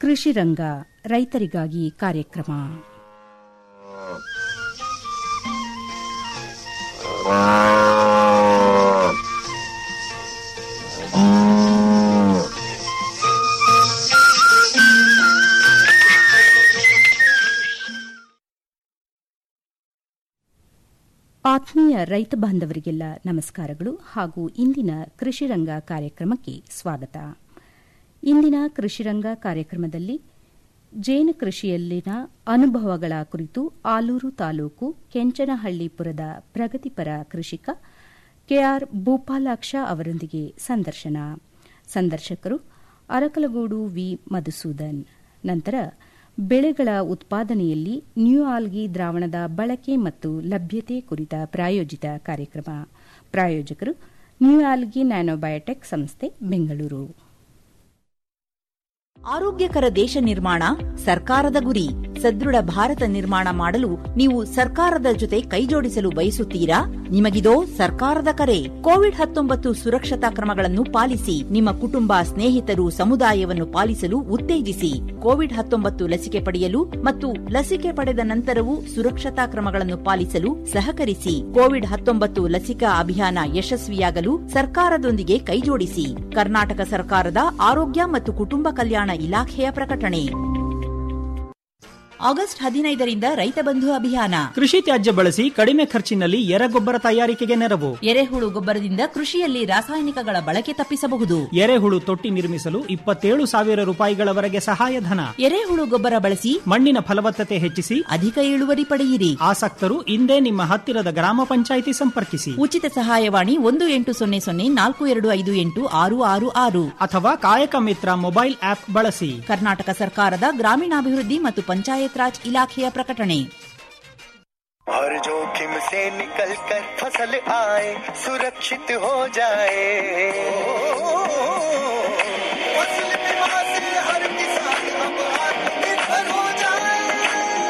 ಕೃಷಿ ರಂಗ ರೈತರಿಗಾಗಿ ಕಾರ್ಯಕ್ರಮ ಆತ್ಮೀಯ ರೈತ ಬಾಂಧವರಿಗೆಲ್ಲ ನಮಸ್ಕಾರಗಳು ಹಾಗೂ ಇಂದಿನ ಕೃಷಿರಂಗ ಕಾರ್ಯಕ್ರಮಕ್ಕೆ ಸ್ವಾಗತ ಇಂದಿನ ಕೃಷಿರಂಗ ಕಾರ್ಯಕ್ರಮದಲ್ಲಿ ಜೇನು ಕೃಷಿಯಲ್ಲಿನ ಅನುಭವಗಳ ಕುರಿತು ಆಲೂರು ತಾಲೂಕು ಕೆಂಚನಹಳ್ಳಿಪುರದ ಪ್ರಗತಿಪರ ಕೃಷಿಕ ಕೆಆರ್ ಭೂಪಾಲಾಕ್ಷ ಅವರೊಂದಿಗೆ ಸಂದರ್ಶನ ಸಂದರ್ಶಕರು ಅರಕಲಗೂಡು ವಿ ಮಧುಸೂದನ್ ನಂತರ ಬೆಳೆಗಳ ಉತ್ಪಾದನೆಯಲ್ಲಿ ನ್ಯೂ ಆಲ್ಗಿ ದ್ರಾವಣದ ಬಳಕೆ ಮತ್ತು ಲಭ್ಯತೆ ಕುರಿತ ಪ್ರಾಯೋಜಿತ ಕಾರ್ಯಕ್ರಮ ಪ್ರಾಯೋಜಕರು ನ್ಯೂ ಆಲ್ಗಿ ನ್ಯಾನೋಬಯೋಟೆಕ್ ಸಂಸ್ಥೆ ಬೆಂಗಳೂರು ಆರೋಗ್ಯಕರ ದೇಶ ನಿರ್ಮಾಣ ಸರ್ಕಾರದ ಗುರಿ ಸದೃಢ ಭಾರತ ನಿರ್ಮಾಣ ಮಾಡಲು ನೀವು ಸರ್ಕಾರದ ಜೊತೆ ಕೈಜೋಡಿಸಲು ಬಯಸುತ್ತೀರಾ ನಿಮಗಿದೋ ಸರ್ಕಾರದ ಕರೆ ಕೋವಿಡ್ ಹತ್ತೊಂಬತ್ತು ಸುರಕ್ಷತಾ ಕ್ರಮಗಳನ್ನು ಪಾಲಿಸಿ ನಿಮ್ಮ ಕುಟುಂಬ ಸ್ನೇಹಿತರು ಸಮುದಾಯವನ್ನು ಪಾಲಿಸಲು ಉತ್ತೇಜಿಸಿ ಕೋವಿಡ್ ಹತ್ತೊಂಬತ್ತು ಲಸಿಕೆ ಪಡೆಯಲು ಮತ್ತು ಲಸಿಕೆ ಪಡೆದ ನಂತರವೂ ಸುರಕ್ಷತಾ ಕ್ರಮಗಳನ್ನು ಪಾಲಿಸಲು ಸಹಕರಿಸಿ ಕೋವಿಡ್ ಹತ್ತೊಂಬತ್ತು ಲಸಿಕಾ ಅಭಿಯಾನ ಯಶಸ್ವಿಯಾಗಲು ಸರ್ಕಾರದೊಂದಿಗೆ ಕೈಜೋಡಿಸಿ ಕರ್ನಾಟಕ ಸರ್ಕಾರದ ಆರೋಗ್ಯ ಮತ್ತು ಕುಟುಂಬ ಕಲ್ಯಾಣ ಇಲಾಖೆಯ ಪ್ರಕಟಣೆ ಆಗಸ್ಟ್ ಹದಿನೈದರಿಂದ ರೈತ ಬಂಧು ಅಭಿಯಾನ ಕೃಷಿ ತ್ಯಾಜ್ಯ ಬಳಸಿ ಕಡಿಮೆ ಖರ್ಚಿನಲ್ಲಿ ಎರೆಗೊಬ್ಬರ ತಯಾರಿಕೆಗೆ ನೆರವು ಎರೆಹುಳು ಗೊಬ್ಬರದಿಂದ ಕೃಷಿಯಲ್ಲಿ ರಾಸಾಯನಿಕಗಳ ಬಳಕೆ ತಪ್ಪಿಸಬಹುದು ಎರೆಹುಳು ತೊಟ್ಟಿ ನಿರ್ಮಿಸಲು ಇಪ್ಪತ್ತೇಳು ಸಾವಿರ ರೂಪಾಯಿಗಳವರೆಗೆ ಸಹಾಯಧನ ಎರೆಹುಳು ಗೊಬ್ಬರ ಬಳಸಿ ಮಣ್ಣಿನ ಫಲವತ್ತತೆ ಹೆಚ್ಚಿಸಿ ಅಧಿಕ ಇಳುವರಿ ಪಡೆಯಿರಿ ಆಸಕ್ತರು ಇಂದೇ ನಿಮ್ಮ ಹತ್ತಿರದ ಗ್ರಾಮ ಪಂಚಾಯಿತಿ ಸಂಪರ್ಕಿಸಿ ಉಚಿತ ಸಹಾಯವಾಣಿ ಒಂದು ಎಂಟು ಸೊನ್ನೆ ಸೊನ್ನೆ ನಾಲ್ಕು ಎರಡು ಐದು ಎಂಟು ಆರು ಆರು ಆರು ಅಥವಾ ಕಾಯಕ ಮಿತ್ರ ಮೊಬೈಲ್ ಆಪ್ ಬಳಸಿ ಕರ್ನಾಟಕ ಸರ್ಕಾರದ ಗ್ರಾಮೀಣಾಭಿವೃದ್ಧಿ ಮತ್ತು ಪಂಚಾಯತ್ ರಾಜ್ ಇಲಾಖೆಯ ಪ್ರಕಟಣೆ हर जोखिम से निकल कर फसल आए सुरक्षित हो जाए फसल बीमा से हर किसान अब आत्मनिर्भर हो जाए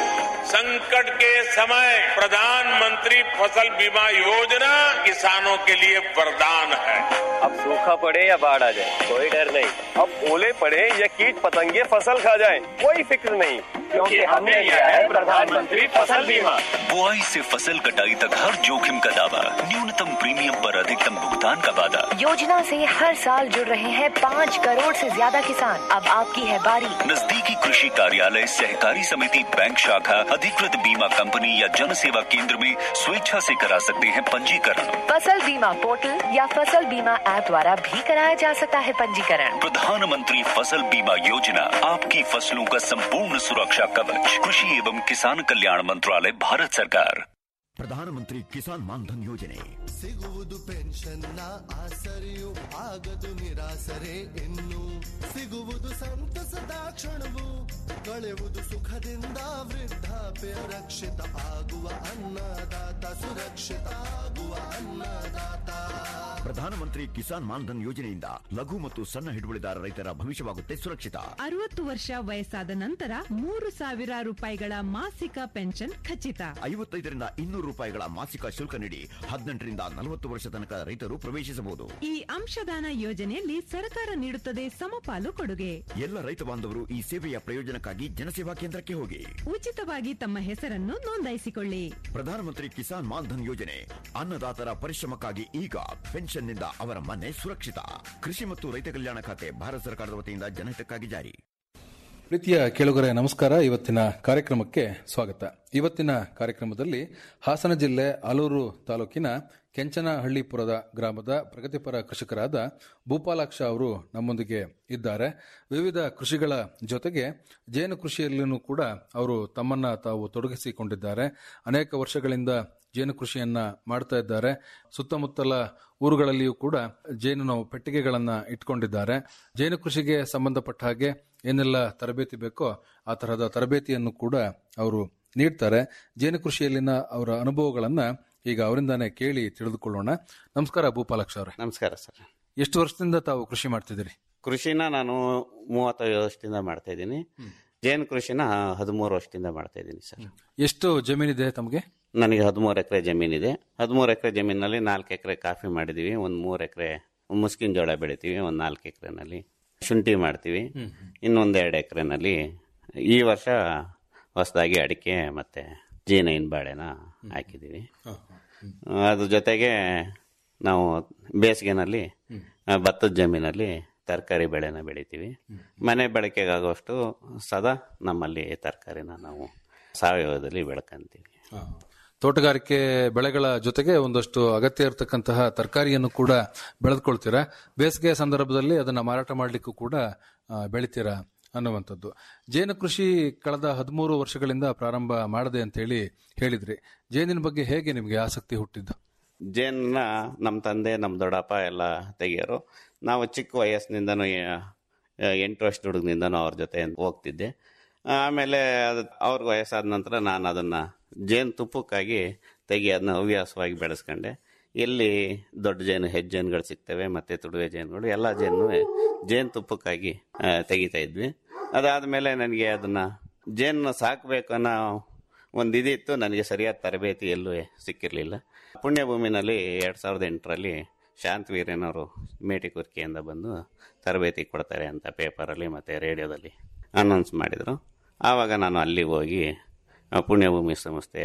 संकट के समय प्रधानमंत्री फसल बीमा योजना किसानों के लिए वरदान है अब सूखा पड़े या बाढ़ आ जाए कोई डर नहीं अब ओले पड़े या कीट पतंगे फसल खा जाए कोई फिक्र नहीं क्योंकि हमने लिया है प्रधानमंत्री फसल बीमा बुआई से फसल कटाई तक हर जोखिम का दावा न्यूनतम प्रीमियम पर अधिकतम भुगतान का वादा योजना से हर साल जुड़ रहे हैं पाँच करोड़ से ज्यादा किसान अब आपकी है बारी नजदीकी कृषि कार्यालय सहकारी समिति बैंक शाखा अधिकृत बीमा कंपनी या जन सेवा केंद्र में स्वेच्छा से करा सकते हैं पंजीकरण फसल बीमा पोर्टल या फसल बीमा ऐप द्वारा भी कराया जा सकता है पंजीकरण प्रधानमंत्री फसल बीमा योजना आपकी फसलों का संपूर्ण सुरक्षा कवच कृषि एवं किसान कल्याण मंत्रालय भारत सरकार ಪ್ರಧಾನಮಂತ್ರಿ ಕಿಸಾನ್ ಮಾನ್ಧನ್ ಯೋಜನೆ ಸಿಗುವುದು ಪೆನ್ಷನ್ನ ಆಸರೆಯು ಆಗದು ನಿರಾಸರೆ ಇನ್ನು ಸಿಗುವುದು ಸಂತಸದ ಕ್ಷಣವು ಕಳೆವುದು ಸುಖದಿಂದ ವೃದ್ಧಾಪ್ಯ ರಕ್ಷಿತ ಆಗುವ ಅನ್ನದಾತ ಸುರಕ್ಷಿತ ಆಗುವ ಅನ್ನದಾತ ಪ್ರಧಾನಮಂತ್ರಿ ಕಿಸಾನ್ ಮಾನ್ಧನ್ ಯೋಜನೆಯಿಂದ ಲಘು ಮತ್ತು ಸಣ್ಣ ಹಿಡುವಳಿದಾರ ರೈತರ ಭವಿಷ್ಯವಾಗುತ್ತೆ ಸುರಕ್ಷಿತ ಅರವತ್ತು ವರ್ಷ ವಯಸ್ಸಾದ ನಂತರ ಮೂರು ಸಾವಿರ ರೂಪಾಯಿಗಳ ಮಾಸಿಕ ಪೆನ್ಷನ್ ಖಚಿತ ಐವತ್ತೈದರಿಂದ ಇನ್ನೂರು ರೂಪಾಯಿಗಳ ಮಾಸಿಕ ಶುಲ್ಕ ನೀಡಿ ಹದಿನೆಂಟರಿಂದ ನಲವತ್ತು ವರ್ಷ ತನಕ ರೈತರು ಪ್ರವೇಶಿಸಬಹುದು ಈ ಅಂಶದಾನ ಯೋಜನೆಯಲ್ಲಿ ಸರ್ಕಾರ ನೀಡುತ್ತದೆ ಸಮಪಾಲು ಕೊಡುಗೆ ಎಲ್ಲ ರೈತ ಬಾಂಧವರು ಈ ಸೇವೆಯ ಪ್ರಯೋಜನಕ್ಕಾಗಿ ಜನಸೇವಾ ಕೇಂದ್ರಕ್ಕೆ ಹೋಗಿ ಉಚಿತವಾಗಿ ತಮ್ಮ ಹೆಸರನ್ನು ನೋಂದಾಯಿಸಿಕೊಳ್ಳಿ ಪ್ರಧಾನಮಂತ್ರಿ ಕಿಸಾನ್ ಮಾನ್ಧನ್ ಯೋಜನೆ ಅನ್ನದಾತರ ಪರಿಶ್ರಮಕ್ಕಾಗಿ ಈಗ ಪೆನ್ಷನ್ನಿಂದ ಅವರ ಮನೆ ಸುರಕ್ಷಿತ ಕೃಷಿ ಮತ್ತು ರೈತ ಕಲ್ಯಾಣ ಖಾತೆ ಭಾರತ ಸರ್ಕಾರದ ವತಿಯಿಂದ ಜನಹಿತಕ್ಕಾಗಿ ಜಾರಿ ಪ್ರೀತಿಯ ಕೇಳುಗರೆ ನಮಸ್ಕಾರ ಇವತ್ತಿನ ಕಾರ್ಯಕ್ರಮಕ್ಕೆ ಸ್ವಾಗತ ಇವತ್ತಿನ ಕಾರ್ಯಕ್ರಮದಲ್ಲಿ ಹಾಸನ ಜಿಲ್ಲೆ ಆಲೂರು ತಾಲೂಕಿನ ಕೆಂಚನಹಳ್ಳಿಪುರದ ಗ್ರಾಮದ ಪ್ರಗತಿಪರ ಕೃಷಿಕರಾದ ಭೂಪಾಲಾಕ್ಷ ಅವರು ನಮ್ಮೊಂದಿಗೆ ಇದ್ದಾರೆ ವಿವಿಧ ಕೃಷಿಗಳ ಜೊತೆಗೆ ಜೇನು ಕೃಷಿಯಲ್ಲೂ ಕೂಡ ಅವರು ತಮ್ಮನ್ನ ತಾವು ತೊಡಗಿಸಿಕೊಂಡಿದ್ದಾರೆ ಅನೇಕ ವರ್ಷಗಳಿಂದ ಜೇನು ಕೃಷಿಯನ್ನ ಮಾಡ್ತಾ ಇದ್ದಾರೆ ಸುತ್ತಮುತ್ತಲ ಊರುಗಳಲ್ಲಿಯೂ ಕೂಡ ಜೇನು ಪೆಟ್ಟಿಗೆಗಳನ್ನ ಇಟ್ಕೊಂಡಿದ್ದಾರೆ ಜೇನು ಕೃಷಿಗೆ ಸಂಬಂಧಪಟ್ಟ ಹಾಗೆ ಏನೆಲ್ಲ ತರಬೇತಿ ಬೇಕೋ ಆ ತರಹದ ತರಬೇತಿಯನ್ನು ಕೂಡ ಅವರು ನೀಡ್ತಾರೆ ಜೇನು ಕೃಷಿಯಲ್ಲಿನ ಅವರ ಅನುಭವಗಳನ್ನ ಈಗ ಅವರಿಂದಾನೇ ಕೇಳಿ ತಿಳಿದುಕೊಳ್ಳೋಣ ನಮಸ್ಕಾರ ಭೂಪಾಲಕ್ಷ ಅವರೇ ನಮಸ್ಕಾರ ಸರ್ ಎಷ್ಟು ವರ್ಷದಿಂದ ತಾವು ಕೃಷಿ ಮಾಡ್ತಿದ್ದೀರಿ ಕೃಷಿನ ನಾನು ಮೂವತ್ತೈದು ವರ್ಷದಿಂದ ಮಾಡ್ತಾ ಇದ್ದೀನಿ ಜೇನು ಕೃಷಿನ ಹದಿಮೂರು ವರ್ಷದಿಂದ ಮಾಡ್ತಾ ಇದ್ದೀನಿ ಸರ್ ಎಷ್ಟು ಜಮೀನಿದೆ ತಮಗೆ ನನಗೆ ಹದಿಮೂರು ಎಕರೆ ಜಮೀನಿದೆ ಹದಿಮೂರು ಎಕರೆ ಜಮೀನಲ್ಲಿ ನಾಲ್ಕು ಎಕರೆ ಕಾಫಿ ಮಾಡಿದ್ದೀವಿ ಒಂದು ಮೂರು ಎಕರೆ ಮುಸ್ಕಿನ ಜೋಳ ಬೆಳಿತೀವಿ ಒಂದು ನಾಲ್ಕು ಎಕರೆನಲ್ಲಿ ಶುಂಠಿ ಮಾಡ್ತೀವಿ ಇನ್ನೊಂದು ಎರಡು ಎಕರೆನಲ್ಲಿ ಈ ವರ್ಷ ಹೊಸದಾಗಿ ಅಡಿಕೆ ಮತ್ತೆ ಜೇನಿನ ಬಾಳೆನ ಹಾಕಿದ್ದೀವಿ ಅದ್ರ ಜೊತೆಗೆ ನಾವು ಬೇಸಿಗೆನಲ್ಲಿ ಆ, ಭತ್ತದ ಜಮೀನಲ್ಲಿ ತರಕಾರಿ ಬೆಳೆನ ಬೆಳಿತೀವಿ ಮನೆ ಬಳಕೆಗಾಗುವಷ್ಟು ಸದಾ ನಮ್ಮಲ್ಲಿ ತರಕಾರಿನ ನಾವು ಸಾವಯವದಲ್ಲಿ ಬೆಳ್ಕೊಂತೀವಿ ತೋಟಗಾರಿಕೆ ಬೆಳೆಗಳ ಜೊತೆಗೆ ಒಂದಷ್ಟು ಅಗತ್ಯ ಇರತಕ್ಕಂತಹ ತರಕಾರಿಯನ್ನು ಕೂಡ ಬೆಳೆದುಕೊಳ್ತೀರಾ ಬೇಸಿಗೆ ಸಂದರ್ಭದಲ್ಲಿ ಅದನ್ನ ಮಾರಾಟ ಮಾಡಲಿಕ್ಕೂ ಕೂಡ ಆ, ಬೆಳಿತೀರಾ ಅನ್ನುವಂಥದ್ದು ಜೇನು ಕೃಷಿ ಕಳೆದ ಹದಿಮೂರು ವರ್ಷಗಳಿಂದ ಪ್ರಾರಂಭ ಮಾಡದೆ ಅಂತ ಹೇಳಿ ಹೇಳಿದ್ರಿ ಜೇನಿನ ಬಗ್ಗೆ ಹೇಗೆ ನಿಮಗೆ ಆಸಕ್ತಿ ಹುಟ್ಟಿದ್ದು ಜೇನನ್ನ ನಮ್ಮ ತಂದೆ ನಮ್ಮ ದೊಡ್ಡಪ್ಪ ಎಲ್ಲ ತೆಗಿಯೋರು ನಾವು ಚಿಕ್ಕ ವಯಸ್ಸಿನಿಂದನೂ ಎ- ಎಂಟು ವರ್ಷದ ಹುಡುಗನಿಂದನೂ ಅವ್ರ ಜೊತೆ ಹೋಗ್ತಿದ್ದೆ ಆಮೇಲೆ ಅದು ಅವ್ರಿಗೆ ವಯಸ್ಸಾದ ನಂತರ ನಾನು ಅದನ್ನು ಜೇನು ತುಪ್ಪಕ್ಕಾಗಿ ತೆಗಿಯೋದನ್ನ ಹವ್ಯಾಸವಾಗಿ ಬೆಳೆಸ್ಕೊಂಡೆ ಎಲ್ಲಿ ದೊಡ್ಡ ಜೇನು ಹೆಜ್ಜೇನುಗಳು ಸಿಗ್ತವೆ ಮತ್ತು ತುಡುವೆ ಜೇನುಗಳು ಎಲ್ಲ ಜೇನು ಜೇನು ತುಪ್ಪಕ್ಕಾಗಿ ಆ, ತೆಗಿತಾ ಇದ್ವಿ ಅದಾದಮೇಲೆ ನನಗೆ ಅದನ್ನು ಜೇನನ್ನ ಸಾಕಬೇಕು ಅನ್ನೋ ಒಂದು ಇದಿತ್ತು ನನಗೆ ಸರಿಯಾದ ತರಬೇತಿ ಎಲ್ಲೂ ಸಿಕ್ಕಿರಲಿಲ್ಲ ಪುಣ್ಯಭೂಮಿನಲ್ಲಿ ಎರಡು ಸಾವಿರದ ಎಂಟರಲ್ಲಿ ಶಾಂತವೀರನವರು ಮೇಟಿಕುರ್ಕಿಯಿಂದ ಬಂದು ತರಬೇತಿ ಕೊಡ್ತಾರೆ ಅಂತ ಪೇಪರಲ್ಲಿ ಮತ್ತು ರೇಡಿಯೋದಲ್ಲಿ ಅನೌನ್ಸ್ ಮಾಡಿದರು ಆವಾಗ ನಾನು ಅಲ್ಲಿ ಹೋಗಿ ಆ ಪುಣ್ಯಭೂಮಿ ಸಂಸ್ಥೆಯ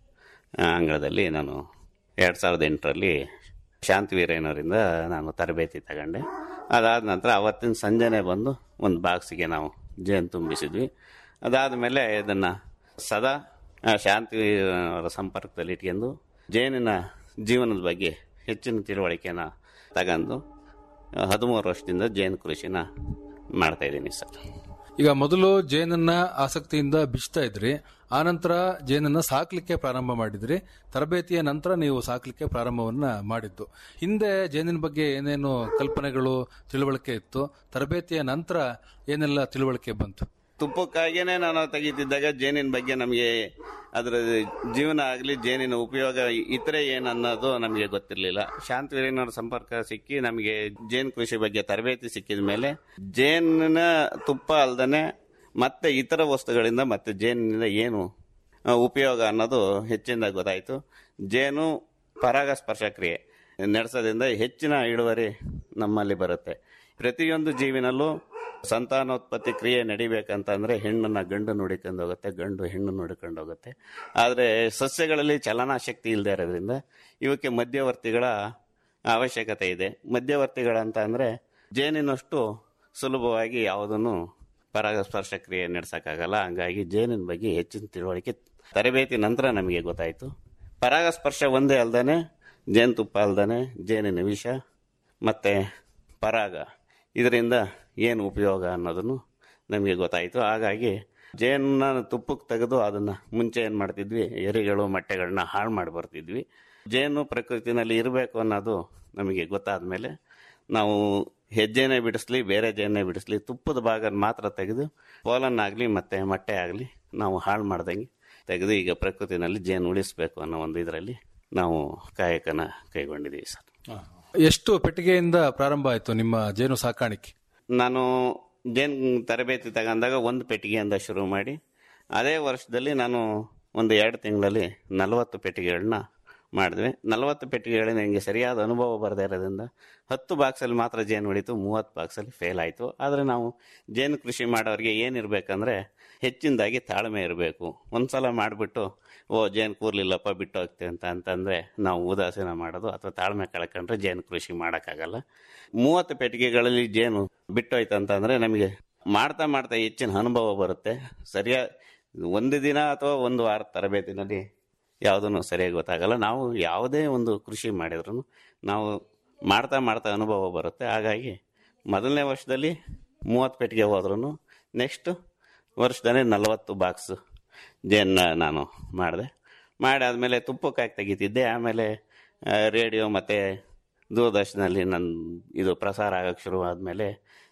ಆ, ಅಂಗಳದಲ್ಲಿ ನಾನು ಎರಡು ಸಾವಿರದ ಎಂಟರಲ್ಲಿ ಶಾಂತವೀರಯ್ಯನವರಿಂದ ನಾನು ತರಬೇತಿ ತಗೊಂಡೆ ಅದಾದ ನಂತರ ಅವತ್ತಿನ ಸಂಜೆನೇ ಬಂದು ಒಂದು ಬಾಕ್ಸಿಗೆ ನಾವು ಜೇನು ತುಂಬಿಸಿದ್ವಿ ಅದಾದ ಮೇಲೆ ಇದನ್ನು ಸದಾ ಆ, ಶಾಂತಿ ಅವರ ಸಂಪರ್ಕದಲ್ಲಿ ಇಟ್ಕೊಂಡು ಜೇನಿನ ಜೀವನದ ಬಗ್ಗೆ ಹೆಚ್ಚಿನ ತಿಳುವಳಿಕೆನ ತಗೊಂಡು ಹದಿಮೂರು ವರ್ಷದಿಂದ ಜೇನು ಕೃಷಿನ ಮಾಡ್ತಾ ಇದ್ದೀನಿ ಸರ್ ಈಗ ಮೊದಲು ಜೇನನ್ನ ಆಸಕ್ತಿಯಿಂದ ಬಿಚ್ತಾ ಇದ್ರಿ ಆನಂತರ ಜೇನನ್ನ ಸಾಕ್ಲಿಕ್ಕೆ ಪ್ರಾರಂಭ ಮಾಡಿದ್ರಿ ತರಬೇತಿಯ ನಂತರ ನೀವು ಸಾಕ್ಲಿಕ್ಕೆ ಪ್ರಾರಂಭವನ್ನ ಮಾಡಿದ್ದು ಹಿಂದೆ ಜೇನಿನ ಬಗ್ಗೆ ಏನೇನು ಕಲ್ಪನೆಗಳು ತಿಳುವಳಿಕೆ ಇತ್ತು ತರಬೇತಿಯ ನಂತರ ಏನೆಲ್ಲ ತಿಳುವಳಿಕೆ ಬಂತು ತುಪ್ಪಕ್ಕಾಗೇನೆ ನಾನು ತೆಗಿತಿದ್ದಾಗ ಜೇನಿನ ಬಗ್ಗೆ ನಮಗೆ ಅದರ ಜೀವನ ಆಗಲಿ ಜೇನಿನ ಉಪಯೋಗ ಇತರೆ ಏನು ಅನ್ನೋದು ನಮಗೆ ಗೊತ್ತಿರಲಿಲ್ಲ ಶಾಂತವೀರನವರ ಸಂಪರ್ಕ ಸಿಕ್ಕಿ ನಮಗೆ ಜೇನು ಕೃಷಿ ಬಗ್ಗೆ ತರಬೇತಿ ಸಿಕ್ಕಿದ ಮೇಲೆ ಜೇನಿನ ತುಪ್ಪ ಅಲ್ದನೆ ಮತ್ತೆ ಇತರ ವಸ್ತುಗಳಿಂದ ಮತ್ತೆ ಜೇನಿನಿಂದ ಏನು ಆ, ಉಪಯೋಗ ಅನ್ನೋದು ಹೆಚ್ಚಿನ ಗೊತ್ತಾಯಿತು ಜೇನು ಪರಾಗಸ್ಪರ್ಶ ಕ್ರಿಯೆ ನಡೆಸೋದ್ರಿಂದ ಹೆಚ್ಚಿನ ಇಳುವರಿ ನಮ್ಮಲ್ಲಿ ಬರುತ್ತೆ ಪ್ರತಿಯೊಂದು ಜೀವಿನಲ್ಲೂ ಸಂತಾನೋತ್ಪತ್ತಿ ಕ್ರಿಯೆ ನಡಿಬೇಕಂತಂದ್ರೆ ಹೆಣ್ಣನ್ನ ಗಂಡು ನೋಡಿಕೊಂಡು ಹೋಗುತ್ತೆ ಗಂಡು ಹೆಣ್ಣು ನೋಡಿಕೊಂಡು ಹೋಗುತ್ತೆ ಆದರೆ ಸಸ್ಯಗಳಲ್ಲಿ ಚಲನಾಶಕ್ತಿ ಇಲ್ಲದೆ ಇರೋದ್ರಿಂದ ಇವಕ್ಕೆ ಮಧ್ಯವರ್ತಿಗಳ ಅವಶ್ಯಕತೆ ಇದೆ ಮಧ್ಯವರ್ತಿಗಳಂತ ಅಂದರೆ ಜೇನಿನಷ್ಟು ಸುಲಭವಾಗಿ ಯಾವುದನ್ನು ಪರಾಗಸ್ಪರ್ಶ ಕ್ರಿಯೆ ನಡೆಸೋಕ್ಕಾಗಲ್ಲ ಹಂಗಾಗಿ ಜೇನಿನ ಬಗ್ಗೆ ಹೆಚ್ಚಿನ ತಿಳುವಳಿಕೆ ತರಬೇತಿ ನಂತರ ನಮಗೆ ಗೊತ್ತಾಯಿತು ಪರಾಗಸ್ಪರ್ಶ ಒಂದೇ ಅಲ್ದಾನೆ ಜೇನುತುಪ್ಪ ಅಲ್ದಾನೆ ಜೇನಿನ ವಿಷ ಮತ್ತು ಪರಾಗ ಇದರಿಂದ ಏನು ಉಪಯೋಗ ಅನ್ನೋದನ್ನು ನಮಗೆ ಗೊತ್ತಾಯಿತು ಹಾಗಾಗಿ ಜೇನನ್ನ ತುಪ್ಪಕ್ಕೆ ತೆಗೆದು ಅದನ್ನು ಮುಂಚೆ ಏನು ಮಾಡ್ತಿದ್ವಿ ಎರಿಗಳು ಮೊಟ್ಟೆಗಳನ್ನ ಹಾಳು ಮಾಡಿ ಬರ್ತಿದ್ವಿ ಜೇನು ಪ್ರಕೃತಿನಲ್ಲಿ ಇರಬೇಕು ಅನ್ನೋದು ನಮಗೆ ಗೊತ್ತಾದ ಮೇಲೆ ನಾವು ಹೆಜ್ಜೆನೇ ಬಿಡಿಸ್ಲಿ ಬೇರೆ ಜೇನೇ ಬಿಡಿಸ್ಲಿ ತುಪ್ಪದ ಭಾಗ ಮಾತ್ರ ತೆಗೆದು ಪೋಲನ್ನಾಗಲಿ ಮತ್ತು ಮೊಟ್ಟೆ ಆಗಲಿ ನಾವು ಹಾಳು ಮಾಡ್ದಂಗೆ ತೆಗೆದು ಈಗ ಪ್ರಕೃತಿನಲ್ಲಿ ಜೇನು ಉಳಿಸ್ಬೇಕು ಅನ್ನೋ ಒಂದು ಇದರಲ್ಲಿ ನಾವು ಕಾಯಕನ ಕೈಗೊಂಡಿದ್ದೀವಿ ಸರ್ ಎಷ್ಟು ಪೆಟ್ಟಿಗೆಯಿಂದ ಪ್ರಾರಂಭ ಆಯಿತು ನಿಮ್ಮ ಜೇನು ಸಾಕಾಣಿಕೆ ನಾನು ಜೇನು ತರಬೇತಿ ತಗೊಂಡಾಗ ಒಂದು ಪೆಟ್ಟಿಗೆಯಿಂದ ಶುರು ಮಾಡಿ ಅದೇ ವರ್ಷದಲ್ಲಿ ನಾನು ಒಂದು ಎರಡು ತಿಂಗಳಲ್ಲಿ ನಲವತ್ತು ಪೆಟ್ಟಿಗೆಗಳನ್ನ ಮಾಡಿದ್ವಿ ನಲವತ್ತು ಪೆಟ್ಟಿಗೆಗಳಲ್ಲಿ ನನಗೆ ಸರಿಯಾದ ಅನುಭವ ಬರದೇ ಇರೋದ್ರಿಂದ ಹತ್ತು ಬಾಕ್ಸಲ್ಲಿ ಮಾತ್ರ ಜೇನು ಹೊಡಿತು ಮೂವತ್ತು ಬಾಕ್ಸಲ್ಲಿ ಫೇಲ್ ಆಯಿತು ಆದರೆ ನಾವು ಜೇನು ಕೃಷಿ ಮಾಡೋರಿಗೆ ಏನಿರಬೇಕಂದ್ರೆ ಹೆಚ್ಚಿನದಾಗಿ ತಾಳ್ಮೆ ಇರಬೇಕು ಒಂದು ಸಲ ಮಾಡಿಬಿಟ್ಟು ಓ ಜೇನು ಕೂರ್ಲಿಲ್ಲಪ್ಪ ಬಿಟ್ಟು ಹೋಗ್ತೀವಿ ಅಂತ ಅಂತಂದರೆ ನಾವು ಉದಾಸೀನ ಮಾಡೋದು ಅಥವಾ ತಾಳ್ಮೆ ಕಳ್ಕೊಂಡ್ರೆ ಜೇನು ಕೃಷಿ ಮಾಡೋಕ್ಕಾಗಲ್ಲ ಮೂವತ್ತು ಪೆಟ್ಟಿಗೆಗಳಲ್ಲಿ ಜೇನು ಬಿಟ್ಟೋಯ್ತು ಅಂತಂದರೆ ನಮಗೆ ಮಾಡ್ತಾ ಮಾಡ್ತಾ ಹೆಚ್ಚಿನ ಅನುಭವ ಬರುತ್ತೆ ಸರಿಯಾ ಒಂದು ದಿನ ಅಥವಾ ಒಂದು ವಾರ ತರಬೇತಿನಲ್ಲಿ ಯಾವುದನ್ನು ಸರಿಯಾಗಿ ಗೊತ್ತಾಗಲ್ಲ ನಾವು ಯಾವುದೇ ಒಂದು ಕೃಷಿ ಮಾಡಿದ್ರು ನಾವು ಮಾಡ್ತಾ ಮಾಡ್ತಾ ಅನುಭವ ಬರುತ್ತೆ ಹಾಗಾಗಿ ಮೊದಲನೇ ವರ್ಷದಲ್ಲಿ ಮೂವತ್ತು ಪೆಟ್ಟಿಗೆ ಹೋದ್ರೂ ನೆಕ್ಸ್ಟ್ ವರ್ಷದಲ್ಲಿ ನಲವತ್ತು ಬಾಕ್ಸ್ ಜೇನ್ನ ನಾನು ಮಾಡಿದೆ ಮಾಡಾದ್ಮೇಲೆ ತುಪ್ಪಕ್ಕೆ ಹಾಕಿ ತೆಗಿತಿದ್ದೆ ಆಮೇಲೆ ರೇಡಿಯೋ ಮತ್ತು ದೂರದರ್ಶನಲ್ಲಿ ನನ್ನ ಇದು ಪ್ರಸಾರ ಆಗೋಕ್ಕೆ ಶುರು ಆದಮೇಲೆ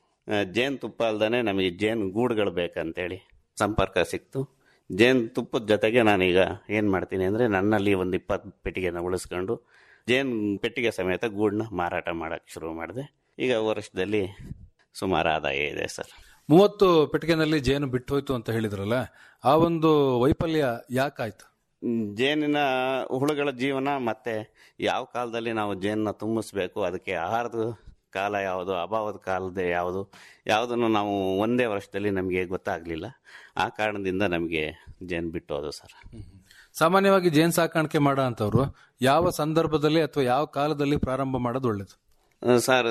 ಜೇನು ತುಪ್ಪ ಅಲ್ದೇ ನಮಗೆ ಜೇನು ಗೂಡುಗಳು ಬೇಕಂತೇಳಿ ಸಂಪರ್ಕ ಸಿಕ್ತು ಜೇನು ತುಪ್ಪದ ಜೊತೆಗೆ ನಾನೀಗ ಏನು ಮಾಡ್ತೀನಿ ಅಂದರೆ ನನ್ನಲ್ಲಿ ಒಂದು ಇಪ್ಪತ್ತು ಪೆಟ್ಟಿಗೆನ ಉಳಿಸ್ಕೊಂಡು ಜೇನು ಪೆಟ್ಟಿಗೆ ಸಮೇತ ಗೂಡನ್ನ ಮಾರಾಟ ಮಾಡೋಕ್ಕೆ ಶುರು ಮಾಡಿದೆ ಈಗ ವರ್ಷದಲ್ಲಿ ಸುಮಾರು ಆದಾಯ ಇದೆ ಸರ್ ಮೂವತ್ತು ಪೆಟ್ಟಿಗೆನಲ್ಲಿ ಜೇನು ಬಿಟ್ಟು ಹೋಯ್ತು ಅಂತ ಹೇಳಿದ್ರಲ್ಲ ಆ ಒಂದು ವೈಫಲ್ಯ ಯಾಕಾಯ್ತು ಜೇನಿನ ಹುಳುಗಳ ಜೀವನ ಮತ್ತೆ ಯಾವ ಕಾಲದಲ್ಲಿ ನಾವು ಜೇನನ್ನ ತುಂಬಿಸ್ಬೇಕು ಅದಕ್ಕೆ ಆಹಾರದ ಕಾಲ ಯಾವುದು ಅಭಾವದ ಕಾಲದ ಯಾವುದು ಯಾವುದನ್ನು ನಾವು ಒಂದೇ ವರ್ಷದಲ್ಲಿ ನಮಗೆ ಗೊತ್ತಾಗಲಿಲ್ಲ ಆ ಕಾರಣದಿಂದ ನಮಗೆ ಜೇನು ಬಿಟ್ಟು ಹೋದು ಸರ್ ಸಾಮಾನ್ಯವಾಗಿ ಜೇನ್ ಸಾಕಾಣಿಕೆ ಮಾಡೋ ಅಂತವ್ರು ಯಾವ ಸಂದರ್ಭದಲ್ಲಿ ಅಥವಾ ಯಾವ ಕಾಲದಲ್ಲಿ ಪ್ರಾರಂಭ ಮಾಡೋದು ಒಳ್ಳೇದು ಸರ್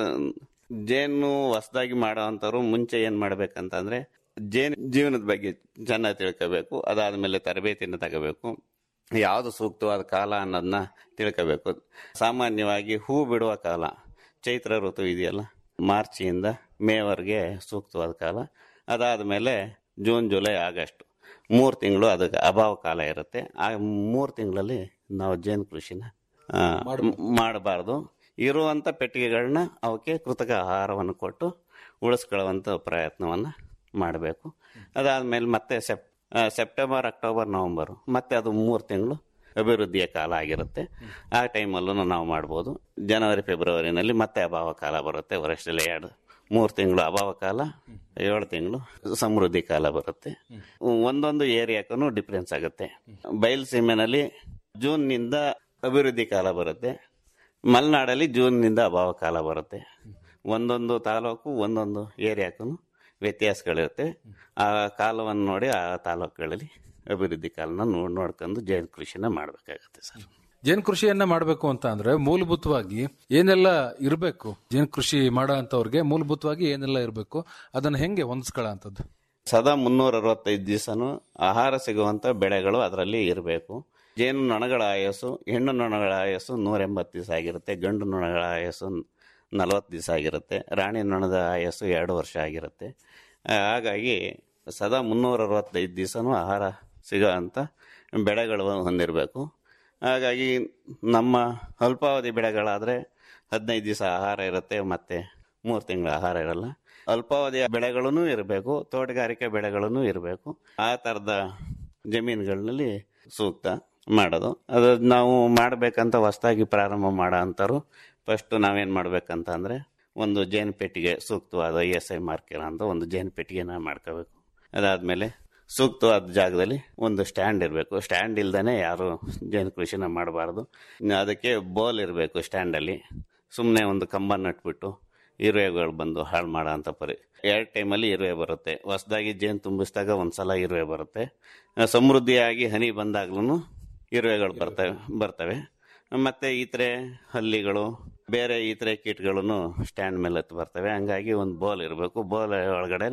ಜೇನು ಹೊಸದಾಗಿ ಮಾಡೋ ಅಂಥವ್ರು ಮುಂಚೆ ಏನು ಮಾಡ್ಬೇಕಂತಂದ್ರೆ ಜೇನು ಜೀವನದ ಬಗ್ಗೆ ಚೆನ್ನಾಗಿ ತಿಳ್ಕೋಬೇಕು ಅದಾದಮೇಲೆ ತರಬೇತಿನ ತಗೋಬೇಕು ಯಾವುದು ಸೂಕ್ತವಾದ ಕಾಲ ಅನ್ನೋದನ್ನ ತಿಳ್ಕೋಬೇಕು ಸಾಮಾನ್ಯವಾಗಿ ಹೂ ಬಿಡುವ ಕಾಲ ಚೈತ್ರ ಋತು ಇದೆಯಲ್ಲ ಮಾರ್ಚಿಂದ ಮೇವರೆಗೆ ಸೂಕ್ತವಾದ ಕಾಲ ಅದಾದಮೇಲೆ ಜೂನ್ ಜುಲೈ ಆಗಸ್ಟ್ ಮೂರು ತಿಂಗಳು ಅದಕ್ಕೆ ಅಭಾವ ಕಾಲ ಇರುತ್ತೆ ಆ ಮೂರು ತಿಂಗಳಲ್ಲಿ ನಾವು ಜೇನು ಕೃಷಿನ ಆ, ಮಾಡಬಾರ್ದು ಇರುವಂಥ ಪೆಟ್ಟಿಗೆಗಳನ್ನ ಅವಕ್ಕೆ ಕೃತಕ ಆಹಾರವನ್ನು ಕೊಟ್ಟು ಉಳಿಸ್ಕೊಳ್ಳುವಂಥ ಪ್ರಯತ್ನವನ್ನು ಮಾಡಬೇಕು ಅದಾದಮೇಲೆ ಮತ್ತೆ ಸೆಪ್ ಆ, ಸೆಪ್ಟೆಂಬರ್ ಅಕ್ಟೋಬರ್ ನವಂಬರು ಮತ್ತೆ ಅದು ಮೂರು ತಿಂಗಳು ಅಭಿವೃದ್ಧಿಯ ಕಾಲ ಆಗಿರುತ್ತೆ ಆ ಟೈಮಲ್ಲೂ ನಾವು ಮಾಡ್ಬೋದು ಜನವರಿ ಫೆಬ್ರವರಿನಲ್ಲಿ ಮತ್ತೆ ಅಭಾವ ಕಾಲ ಬರುತ್ತೆ ವರ್ಷದಲ್ಲಿ ಎರಡು ಮೂರು ತಿಂಗಳು ಅಭಾವ ಕಾಲ ಏಳು ತಿಂಗಳು ಸಮೃದ್ಧಿ ಕಾಲ ಬರುತ್ತೆ ಒಂದೊಂದು ಏರಿಯಾಕ್ಕೂ ಡಿಫ್ರೆನ್ಸ್ ಆಗುತ್ತೆ ಬಯಲು ಸೀಮೆನಲ್ಲಿ ಜೂನ್ನಿಂದ ಅಭಿವೃದ್ಧಿ ಕಾಲ ಬರುತ್ತೆ ಮಲೆನಾಡಲ್ಲಿ ಜೂನ್ನಿಂದ ಅಭಾವ ಕಾಲ ಬರುತ್ತೆ ಒಂದೊಂದು ತಾಲೂಕು ಒಂದೊಂದು ಏರಿಯಾಕ್ಕೂ ವ್ಯತ್ಯಾಸಗಳಿರುತ್ತೆ ಆ ಕಾಲವನ್ನು ನೋಡಿ ಆ ತಾಲೂಕುಗಳಲ್ಲಿ ಅಭಿವೃದ್ಧಿ ಕಾಲನ ನೋಡ್ ನೋಡ್ಕೊಂಡು ಜೈನ್ ಕೃಷಿನ ಮಾಡಬೇಕಾಗುತ್ತೆ ಸರ್ ಜೇನ್ ಕೃಷಿಯನ್ನ ಮಾಡಬೇಕು ಅಂತ ಅಂದ್ರೆ ಮೂಲಭೂತವಾಗಿ ಏನೆಲ್ಲ ಇರಬೇಕು ಜೇನ್ ಕೃಷಿ ಮಾಡೋ ಅಂತವ್ರಿಗೆ ಮೂಲಭೂತವಾಗಿ ಏನೆಲ್ಲ ಇರಬೇಕು ಅದನ್ನ ಹೆಂಗೆ ಹೊಂದಿಸ್ಕೊಳ್ಳೋ ಅಂತದ್ದು ಸದಾ ಮುನ್ನೂರ ಅರವತ್ತೈದು ದಿವಸನೂ ಆಹಾರ ಸಿಗುವಂತ ಬೆಳೆಗಳು ಅದರಲ್ಲಿ ಇರಬೇಕು ಜೇನು ನೊಣಗಳ ಆಯಸ್ಸು ಹೆಣ್ಣು ನೊಣಗಳ ಆಯಸ್ಸು ನೂರ ಎಂಬತ್ತು ದಿವಸ ಆಗಿರುತ್ತೆ ಗಂಡು ನೊಣಗಳ ಆಯಸ್ಸು ನಲವತ್ತು ದಿವಸ ಆಗಿರುತ್ತೆ ರಾಣಿ ನೊಣದ ಆಯಸ್ಸು ಎರಡು ವರ್ಷ ಆಗಿರುತ್ತೆ ಆ, ಹಾಗಾಗಿ ಸದಾ ಮುನ್ನೂರ ಅರವತ್ತೈದು ದಿವಸನೂ ಆಹಾರ ಸಿಗೋ ಅಂಥ ಬೆಳೆಗಳು ಹೊಂದಿರಬೇಕು ಹಾಗಾಗಿ ನಮ್ಮ ಅಲ್ಪಾವಧಿ ಬೆಳೆಗಳಾದರೆ ಹದಿನೈದು ದಿವಸ ಆಹಾರ ಇರುತ್ತೆ ಮತ್ತು ಮೂರು ತಿಂಗಳ ಆಹಾರ ಇರಲ್ಲ ಅಲ್ಪಾವಧಿಯ ಬೆಳೆಗಳೂ ಇರಬೇಕು ತೋಟಗಾರಿಕೆ ಬೆಳೆಗಳೂ ಇರಬೇಕು ಆ ಥರದ ಜಮೀನುಗಳಲ್ಲಿ ಸೂಕ್ತ ಮಾಡೋದು ಅದು ನಾವು ಮಾಡಬೇಕಂತ ಹೊಸದಾಗಿ ಪ್ರಾರಂಭ ಮಾಡೋ ಅಂಥವ್ರು ಫಸ್ಟ್ ನಾವೇನು ಮಾಡ್ಬೇಕಂತ ಅಂದರೆ ಒಂದು ಜೇನು ಪೆಟ್ಟಿಗೆ ಸೂಕ್ತವಾದ ಇ ಎಸ್ ಐ ಮಾರ್ಕೆರ ಅಂತ ಒಂದು ಜೇನು ಪೆಟ್ಟಿಗೆನ ಮಾಡ್ಕೋಬೇಕು ಅದಾದಮೇಲೆ ಸೂಕ್ತವಾದ ಜಾಗದಲ್ಲಿ ಒಂದು ಸ್ಟ್ಯಾಂಡ್ ಇರಬೇಕು ಸ್ಟ್ಯಾಂಡ್ ಇಲ್ದೇ ಯಾರು ಜೇನು ಕೃಷಿನ ಮಾಡಬಾರ್ದು ಅದಕ್ಕೆ ಬೋಲ್ ಇರಬೇಕು ಸ್ಟ್ಯಾಂಡಲ್ಲಿ ಸುಮ್ಮನೆ ಒಂದು ಕಂಬ ನಟ್ಬಿಟ್ಟು ಇರುವೆಗಳು ಬಂದು ಹಾಳು ಮಾಡೋ ಅಂಥ ಪರಿ ಎರಡು ಟೈಮಲ್ಲಿ ಇರುವೆ ಬರುತ್ತೆ ಹೊಸದಾಗಿ ಜೇನು ತುಂಬಿಸಿದಾಗ ಒಂದು ಸಲ ಇರುವೆ ಬರುತ್ತೆ ಆ, ಸಮೃದ್ಧಿಯಾಗಿ ಹನಿ ಬಂದಾಗ್ಲೂ ಇರುವೆಗಳು ಬರ್ತವೆ ಬರ್ತವೆ ಮತ್ತು ಇತರೆ ಹಲ್ಲಿಗಳು ಬೇರೆ ಇತರೆ ಕೀಟಗಳನ್ನು ಸ್ಟ್ಯಾಂಡ್ ಮೇಲೆ ಹತ್ತು ಬರ್ತವೆ ಹಂಗಾಗಿ ಒಂದು ಬೋಲ್ ಇರಬೇಕು ಬೋಲ್ ಒಳಗಡೆ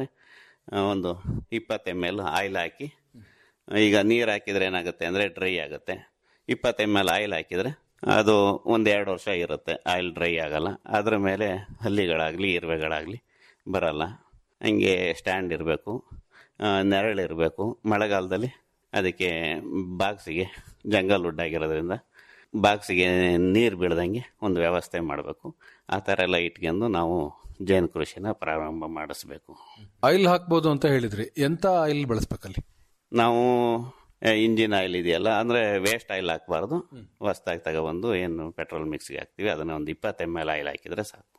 ಒಂದು ಇಪ್ಪತ್ತು ಎಮ್ ಎಲ್ ಆಯಿಲ್ ಹಾಕಿ ಈಗ ನೀರು ಹಾಕಿದ್ರೆ ಏನಾಗುತ್ತೆ ಅಂದರೆ ಡ್ರೈ ಆಗುತ್ತೆ ಇಪ್ಪತ್ತು ಎಮ್ ಎಲ್ ಆಯಿಲ್ ಹಾಕಿದರೆ ಅದು ಒಂದು ಎರಡು ವರ್ಷ ಇರುತ್ತೆ ಆಯಿಲ್ ಡ್ರೈ ಆಗಲ್ಲ ಅದ್ರ ಮೇಲೆ ಹಲ್ಲಿಗಳಾಗಲಿ ಇರುವೆಗಳಾಗಲಿ ಬರಲ್ಲ ಹಂಗೆ ಸ್ಟ್ಯಾಂಡ್ ಇರಬೇಕು ನೆರಳಿರಬೇಕು ಮಳೆಗಾಲದಲ್ಲಿ ಅದಕ್ಕೆ ಬಾಕ್ಸಿಗೆ ಜಂಗಲ್ ವುಡ್ ಆಗಿರೋದ್ರಿಂದ ಬಾಕ್ಸಿಗೆ ನೀರು ಬೀಳ್ದಂಗೆ ಒಂದು ವ್ಯವಸ್ಥೆ ಮಾಡಬೇಕು ಆ ಥರ ಎಲ್ಲ ಇಟ್ಕೊಂಡು ನಾವು ಜೇನು ಕೃಷಿನ ಪ್ರಾರಂಭ ಮಾಡಿಸ್ಬೇಕು ಆಯಿಲ್ ಹಾಕ್ಬೋದು ಅಂತ ಹೇಳಿದ್ರಿ ಎಂತ ಆಯಿಲ್ ಬಳಸ್ಬೇಕಲ್ಲಿ ನಾವು ಇಂಜಿನ್ ಆಯಿಲ್ ಇದೆಯಲ್ಲ ಅಂದರೆ ವೇಸ್ಟ್ ಆಯಿಲ್ ಹಾಕಬಾರ್ದು ಹೊಸ್ದಾಗಿ ತಗೊಬಂದು ಏನು ಪೆಟ್ರೋಲ್ ಮಿಕ್ಸ್ಗೆ ಹಾಕ್ತೀವಿ ಅದನ್ನ ಒಂದು ಇಪ್ಪತ್ತು ಎಮ್ ಎಲ್ ಆಯಿಲ್ ಹಾಕಿದರೆ ಸಾಕು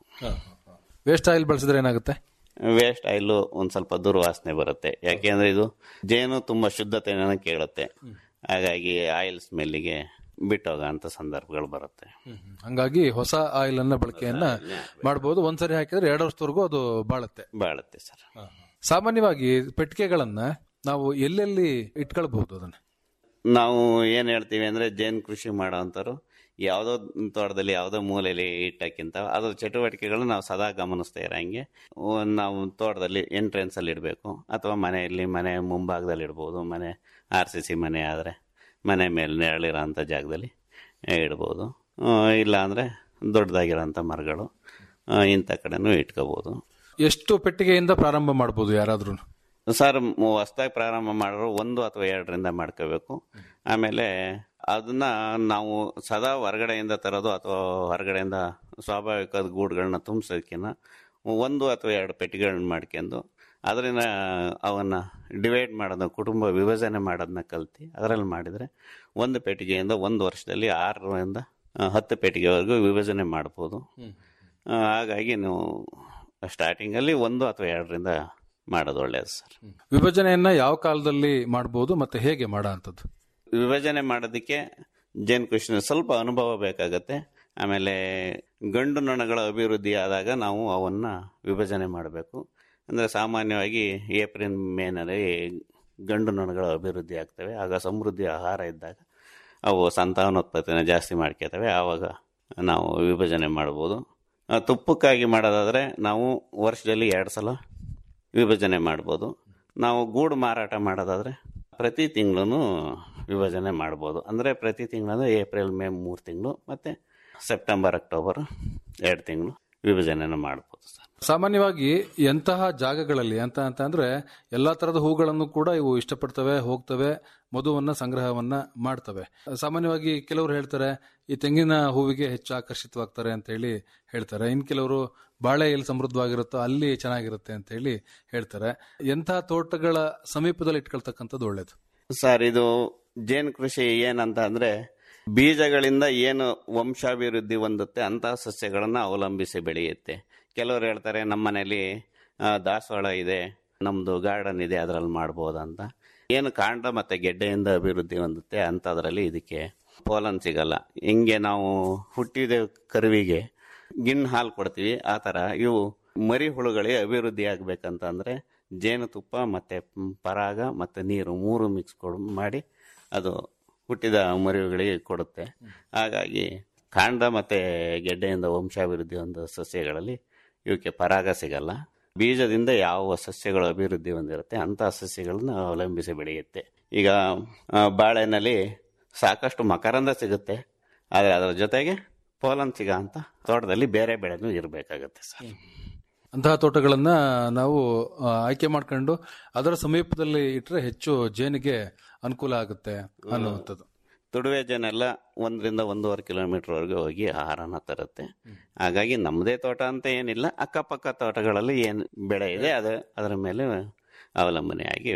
ವೇಸ್ಟ್ ಆಯಿಲ್ ಬಳಸಿದ್ರೆ ಏನಾಗುತ್ತೆ ವೇಸ್ಟ್ ಆಯಿಲು ಒಂದು ಸ್ವಲ್ಪ ದುರ್ವಾಸನೆ ಬರುತ್ತೆ ಯಾಕೆಂದ್ರೆ ಇದು ಜೇನು ತುಂಬ ಶುದ್ಧತೆಯನ್ನು ಕೇಳುತ್ತೆ ಹಾಗಾಗಿ ಆಯಿಲ್ ಸ್ಮೆಲ್ಲಿಗೆ ಬಿಟ್ಟೋಗೋ ಅಂಥ ಸಂದರ್ಭಗಳು ಬರುತ್ತೆ ಹಂಗಾಗಿ ಹೊಸ ಆಯಿಲ್ ಅನ್ನ ಬಳಕೆಯನ್ನ ಮಾಡಬಹುದು ಒಂದ್ಸರಿ ಹಾಕಿದ್ರೆ ಎರಡು ವರ್ಷದವರೆಗೂ ಅದು ಬಾಳುತ್ತೆ ಬಾಳುತ್ತೆ ಸರ್ ಸಾಮಾನ್ಯವಾಗಿ ಪೆಟ್ಟಿಗೆಗಳನ್ನ ನಾವು ಎಲ್ಲೆಲ್ಲಿ ಇಟ್ಕೊಳ್ಬಹುದು ಅದನ್ನ ನಾವು ಏನು ಹೇಳ್ತೀವಿ ಅಂದರೆ ಜೇನು ಕೃಷಿ ಮಾಡೋ ಅಂಥವ್ರು ಯಾವುದೋ ತೋಟದಲ್ಲಿ ಯಾವುದೋ ಮೂಲೆಯಲ್ಲಿ ಇಟ್ಟಕ್ಕಿಂತ ಅದ್ರ ಚಟುವಟಿಕೆಗಳು ನಾವು ಸದಾ ಗಮನಿಸ್ತಾ ಇರೋಂಗೆ ಒಂದ್ ನಾವು ತೋಟದಲ್ಲಿ ಎಂಟ್ರೆನ್ಸಲ್ಲಿ ಇಡಬೇಕು ಅಥವಾ ಮನೆಯಲ್ಲಿ ಮನೆ ಮುಂಭಾಗದಲ್ಲಿ ಇಡ್ಬೋದು ಮನೆ ಆರ್ ಸಿ ಸಿ ಮನೆ ಆದರೆ ಮನೆ ಮೇಲೆ ನೆರಳಿರೋ ಅಂಥ ಜಾಗದಲ್ಲಿ ಇಡ್ಬೋದು ಆ, ಇಲ್ಲ ಅಂದರೆ ದೊಡ್ಡದಾಗಿರೋಂಥ ಮರಗಳು ಆ, ಇಂಥ ಕಡೆನೂ ಇಟ್ಕೋಬೋದು ಎಷ್ಟು ಪೆಟ್ಟಿಗೆಯಿಂದ ಪ್ರಾರಂಭ ಮಾಡಬಹುದು ಯಾರಾದ್ರೂ ಸರ್ ಹೊಸ್ದಾಗಿ ಪ್ರಾರಂಭ ಮಾಡೋರು ಒಂದು ಅಥವಾ ಎರಡರಿಂದ ಮಾಡ್ಕೋಬೇಕು ಆಮೇಲೆ ಅದನ್ನ ನಾವು ಸದಾ ಹೊರಗಡೆಯಿಂದ ತರೋದು ಅಥವಾ ಹೊರಗಡೆಯಿಂದ ಸ್ವಾಭಾವಿಕ ಗೂಡುಗಳನ್ನ ತುಂಬಿಸೋದಕ್ಕಿಂತ ಒಂದು ಅಥವಾ ಎರಡು ಪೆಟ್ಟಿಗೆಗಳನ್ನ ಮಾಡ್ಕೊಂಡು ಅದರಿಂದ ಅವನ್ನ ಡಿವೈಡ್ ಮಾಡೋದನ್ನ ಕುಟುಂಬ ವಿಭಜನೆ ಮಾಡೋದನ್ನ ಕಲ್ತು ಅದರಲ್ಲಿ ಮಾಡಿದರೆ ಒಂದು ಪೆಟ್ಟಿಗೆಯಿಂದ ಒಂದು ವರ್ಷದಲ್ಲಿ ಆರರಿಂದ ಆ, ಹತ್ತು ಪೆಟ್ಟಿಗೆವರೆಗೂ ವಿಭಜನೆ ಮಾಡ್ಬೋದು ಆ, ಹಾಗಾಗಿ ನೀವು ಸ್ಟಾರ್ಟಿಂಗಲ್ಲಿ ಒಂದು ಅಥವಾ ಎರಡರಿಂದ ಮಾಡೋದು ಒಳ್ಳೆಯದು ಸರ್ ವಿಭಜನೆಯನ್ನ ಯಾವ ಕಾಲದಲ್ಲಿ ಮಾಡಬಹುದು ಮತ್ತೆ ಹೇಗೆ ಮಾಡೋ ಅಂತದ್ದು ವಿಭಜನೆ ಮಾಡೋದಕ್ಕೆ ಜೇನು ಕೃಷಿನ ಸ್ವಲ್ಪ ಅನುಭವ ಬೇಕಾಗತ್ತೆ ಆಮೇಲೆ ಗಂಡು ನೊಣಗಳ ಅಭಿವೃದ್ಧಿ ಆದಾಗ ನಾವು ಅವನ್ನ ವಿಭಜನೆ ಮಾಡಬೇಕು ಅಂದರೆ ಸಾಮಾನ್ಯವಾಗಿ ಏಪ್ರಿಲ್ ಮೇನಲ್ಲಿ ಗಂಡು ನೊಣಗಳ ಅಭಿವೃದ್ಧಿ ಆಗ್ತವೆ ಆಗ ಸಮೃದ್ಧಿ ಆಹಾರ ಇದ್ದಾಗ ಅವು ಸಂತಾನೋತ್ಪತ್ತಿನ ಜಾಸ್ತಿ ಮಾಡ್ಕೊತವೆ ಆವಾಗ ನಾವು ವಿಭಜನೆ ಮಾಡ್ಬೋದು ಆ, ತುಪ್ಪಕ್ಕಾಗಿ ಮಾಡೋದಾದರೆ ನಾವು ವರ್ಷದಲ್ಲಿ ಎರಡು ಸಲ ವಿಭಜನೆ ಮಾಡ್ಬೋದು ನಾವು ಗೂಡು ಮಾರಾಟ ಮಾಡೋದಾದರೆ ಪ್ರತಿ ತಿಂಗಳು ವಿಭಜನೆ ಮಾಡ್ಬೋದು ಅಂದರೆ ಪ್ರತಿ ತಿಂಗಳು ಏಪ್ರಿಲ್ ಮೇ ಮೂರು ತಿಂಗಳು ಮತ್ತು ಸೆಪ್ಟೆಂಬರ್ ಅಕ್ಟೋಬರ್ ಎರಡು ತಿಂಗಳು ವಿಭಜನೆನ ಮಾಡ್ಬೋದು ಸರ್ ಸಾಮಾನ್ಯವಾಗಿ ಎಂತಹ ಜಾಗಗಳಲ್ಲಿ ಅಂತ ಅಂತ ಅಂದ್ರೆ ಎಲ್ಲಾ ತರದ ಹೂಗಳನ್ನು ಕೂಡ ಇವು ಇಷ್ಟಪಡ್ತವೆ ಹೋಗ್ತವೆ ಮಧುವನ್ನ ಸಂಗ್ರಹವನ್ನ ಮಾಡ್ತವೆ ಸಾಮಾನ್ಯವಾಗಿ ಕೆಲವರು ಹೇಳ್ತಾರೆ ಈ ತೆಂಗಿನ ಹೂವಿಗೆ ಹೆಚ್ಚು ಆಕರ್ಷಿತವಾಗ್ತಾರೆ ಅಂತ ಹೇಳಿ ಹೇಳ್ತಾರೆ ಇನ್ ಕೆಲವರು ಬಾಳೆ ಎಲ್ಲಿ ಸಮೃದ್ಧವಾಗಿರುತ್ತೋ ಅಲ್ಲಿ ಚೆನ್ನಾಗಿರುತ್ತೆ ಅಂತ ಹೇಳಿ ಹೇಳ್ತಾರೆ ಎಂತಹ ತೋಟಗಳ ಸಮೀಪದಲ್ಲಿ ಇಟ್ಕೊಳ್ತಕ್ಕಂಥದ್ದು ಒಳ್ಳೇದು ಸರ್ ಇದು ಜೇನು ಕೃಷಿ ಏನಂತ ಅಂದ್ರೆ ಬೀಜಗಳಿಂದ ಏನು ವಂಶಾಭಿವೃದ್ಧಿ ಹೊಂದುತ್ತೆ ಅಂತಹ ಸಸ್ಯಗಳನ್ನು ಅವಲಂಬಿಸಿ ಬೆಳೆಯುತ್ತೆ ಕೆಲವರು ಹೇಳ್ತಾರೆ ನಮ್ಮ ಮನೇಲಿ ಆ, ದಾಸವಾಳ ಇದೆ ನಮ್ಮದು ಗಾರ್ಡನ್ ಇದೆ ಅದರಲ್ಲಿ ಮಾಡ್ಬೋದಂತ ಏನು ಕಾಂಡ ಮತ್ತು ಗೆಡ್ಡೆಯಿಂದ ಅಭಿವೃದ್ಧಿ ಹೊಂದುತ್ತೆ ಅಂಥದ್ರಲ್ಲಿ ಇದಕ್ಕೆ ಪೋಲನ್ ಸಿಗಲ್ಲ ಹಿಂಗೆ ನಾವು ಹುಟ್ಟಿದ ಕರುವಿಗೆ ಗಿಣ್ಣು ಹಾಲು ಕೊಡ್ತೀವಿ ಆ ಥರ ಇವು ಮರಿ ಹುಳುಗಳಿಗೆ ಅಭಿವೃದ್ಧಿ ಆಗಬೇಕಂತಂದರೆ ಜೇನುತುಪ್ಪ ಮತ್ತು ಪರಾಗ ಮತ್ತು ನೀರು ಮೂರು ಮಿಕ್ಸ್ ಕೊಡು ಮಾಡಿ ಅದು ಹುಟ್ಟಿದ ಮರಿಗಳಿಗೆ ಕೊಡುತ್ತೆ ಹಾಗಾಗಿ ಕಾಂಡ ಮತ್ತು ಗೆಡ್ಡೆಯಿಂದ ವಂಶಾಭಿವೃದ್ಧಿ ಹೊಂದ ಸಸ್ಯಗಳಲ್ಲಿ ಇವಕ್ಕೆ ಪರಾಗ ಸಿಗಲ್ಲ ಬೀಜದಿಂದ ಯಾವ ಸಸ್ಯಗಳು ಅಭಿವೃದ್ಧಿ ಹೊಂದಿರುತ್ತೆ ಅಂತಹ ಸಸ್ಯಗಳನ್ನ ಅವಲಂಬಿಸಿ ಬೆಳೆಯುತ್ತೆ ಈಗ ಆ, ಬಾಳೆನಲ್ಲಿ ಸಾಕಷ್ಟು ಮಕರಂದ ಸಿಗುತ್ತೆ ಆದರೆ ಅದರ ಜೊತೆಗೆ ಪೋಲನ್ ಸಿಗ ಅಂತ ತೋಟದಲ್ಲಿ ಬೇರೆ ಬೆಳೆನೂ ಇರಬೇಕಾಗತ್ತೆ ಸರ್ ಅಂತಹ ತೋಟಗಳನ್ನ ನಾವು ಆ, ಆಯ್ಕೆ ಮಾಡ್ಕೊಂಡು ಅದರ ಸಮೀಪದಲ್ಲಿ ಇಟ್ಟರೆ ಹೆಚ್ಚು ಜೇನಿಗೆ ಅನುಕೂಲ ಆಗುತ್ತೆ ಅನ್ನುವಂಥದ್ದು ತುಡುವೆ ಜನೆಲ್ಲ ಒಂದರಿಂದ ಒಂದೂವರೆ ಕಿಲೋಮೀಟರ್ವರೆಗೆ ಹೋಗಿ ಆಹಾರನ ತರುತ್ತೆ ಹಾಗಾಗಿ ನಮ್ಮದೇ ತೋಟ ಅಂತ ಏನಿಲ್ಲ ಅಕ್ಕಪಕ್ಕ ತೋಟಗಳಲ್ಲಿ ಏನು ಬೆಳೆ ಇದೆ ಅದು ಅದರ ಮೇಲೆ ಅವಲಂಬನೆಯಾಗಿ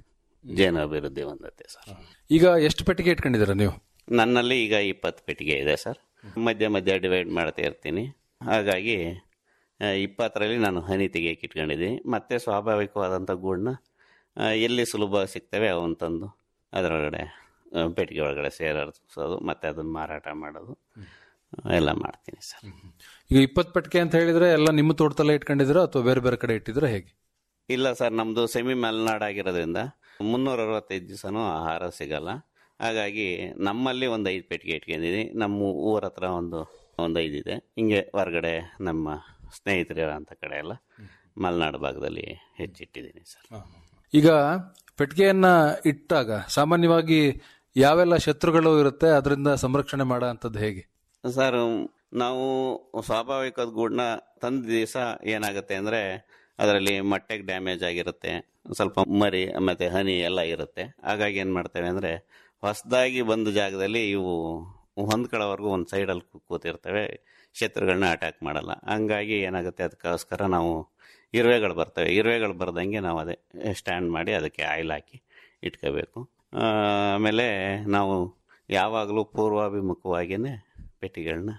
ಜೇನು ಅಭಿವೃದ್ಧಿ ಹೊಂದುತ್ತೆ ಸರ್ ಈಗ ಎಷ್ಟು ಪೆಟ್ಟಿಗೆ ಇಟ್ಕೊಂಡಿದ್ದೀರಾ ನೀವು ನನ್ನಲ್ಲಿ ಈಗ ಇಪ್ಪತ್ತು ಪೆಟ್ಟಿಗೆ ಇದೆ ಸರ್ ಮಧ್ಯ ಮಧ್ಯ ಡಿವೈಡ್ ಮಾಡ್ತಾ ಇರ್ತೀನಿ ಹಾಗಾಗಿ ಆ, ಇಪ್ಪತ್ತರಲ್ಲಿ ನಾನು ಹನಿ ತೆಗಿಯಕ್ಕೆ ಇಟ್ಕೊಂಡಿದ್ದೀನಿ ಮತ್ತೆ ಸ್ವಾಭಾವಿಕವಾದಂಥ ಗೂಡನ್ನ ಆ, ಎಲ್ಲಿ ಸುಲಭ ಸಿಗ್ತವೆ ಅವನ್ನ ತಂದು ಅದರೊಳಗಡೆ ಆ, ಪೆಟ್ಟಿಗೆ ಒಳಗಡೆ ಸೇರಿಸೋದು ಮತ್ತೆ ಅದನ್ನು ಮಾರಾಟ ಮಾಡೋದು ಎಲ್ಲ ಮಾಡ್ತೀನಿ ಸರ್ ಈಗ ಇಪ್ಪತ್ತು ಪೆಟ್ಟಿಗೆ ಅಂತ ಹೇಳಿದ್ರೆ ಎಲ್ಲ ನಿಮ್ಮ ತೋಟದಲ್ಲೇ ಇಟ್ಕೊಂಡಿದ್ದೀರಾ ಅಥವಾ ಬೇರೆ ಬೇರೆ ಕಡೆ ಇಟ್ಟಿದ್ರೆ ಹೇಗೆ ಇಲ್ಲ ಸರ್ ನಮ್ಮದು ಸೆಮಿ ಮಲೆನಾಡಾಗಿರೋದ್ರಿಂದ ಮುನ್ನೂರ ಅರವತ್ತೈದು ದಿವಸನೂ ಆಹಾರ ಸಿಗಲ್ಲ ಹಾಗಾಗಿ ನಮ್ಮಲ್ಲಿ ಒಂದು ಐದು ಪೆಟ್ಟಿಗೆ ಇಟ್ಕೊಂಡಿದ್ದೀನಿ ನಮ್ಮ ಊರ ಹತ್ರ ಒಂದು ಒಂದು ಐದು ಇದೆ ಹಿಂಗೆ ಹೊರಗಡೆ ನಮ್ಮ ಸ್ನೇಹಿತರ ಅಂತ ಕಡೆ ಎಲ್ಲ ಮಲೆನಾಡು ಭಾಗದಲ್ಲಿ ಹೆಚ್ಚಿಟ್ಟಿದ್ದೀನಿ ಸರ್ ಈಗ ಪೆಟ್ಟಿಗೆಯನ್ನ ಇಟ್ಟಾಗ ಸಾಮಾನ್ಯವಾಗಿ ಯಾವೆಲ್ಲ ಶತ್ರುಗಳು ಇರುತ್ತೆ ಅದರಿಂದ ಸಂರಕ್ಷಣೆ ಮಾಡೋ ಅಂಥದ್ದು ಹೇಗೆ ಸರ್ ನಾವು ಸ್ವಾಭಾವಿಕ ಗೂಡನ್ನ ತಂದ ದಿವಸ ಏನಾಗುತ್ತೆ ಅಂದರೆ ಅದರಲ್ಲಿ ಮೊಟ್ಟೆಗೆ ಡ್ಯಾಮೇಜ್ ಆಗಿರುತ್ತೆ ಸ್ವಲ್ಪ ಮರಿ ಮತ್ತು ಹನಿ ಎಲ್ಲ ಇರುತ್ತೆ ಹಾಗಾಗಿ ಏನು ಮಾಡ್ತೇವೆ ಅಂದರೆ ಹೊಸದಾಗಿ ಬಂದ ಜಾಗದಲ್ಲಿ ಇವು ಹೊಂದ್ಕೊಳ್ಳೋವರೆಗೂ ಒಂದು ಸೈಡಲ್ಲಿ ಕೂತಿರ್ತವೆ ಶತ್ರುಗಳನ್ನ ಅಟ್ಯಾಕ್ ಮಾಡಲ್ಲ ಹಂಗಾಗಿ ಏನಾಗುತ್ತೆ ಅದಕ್ಕೋಸ್ಕರ ನಾವು ಇರುವೆಗಳು ಬರ್ತವೆ ಇರುವೆಗಳು ಬರ್ದಂಗೆ ನಾವು ಅದೇ ಸ್ಟ್ಯಾಂಡ್ ಮಾಡಿ ಅದಕ್ಕೆ ಆಯಿಲ್ ಹಾಕಿ ಇಟ್ಕೋಬೇಕು ಆ, ಆಮೇಲೆ ನಾವು ಯಾವಾಗಲೂ ಪೂರ್ವಾಭಿಮುಖವಾಗಿಯೇ ಪೆಟ್ಟಿಗಳನ್ನ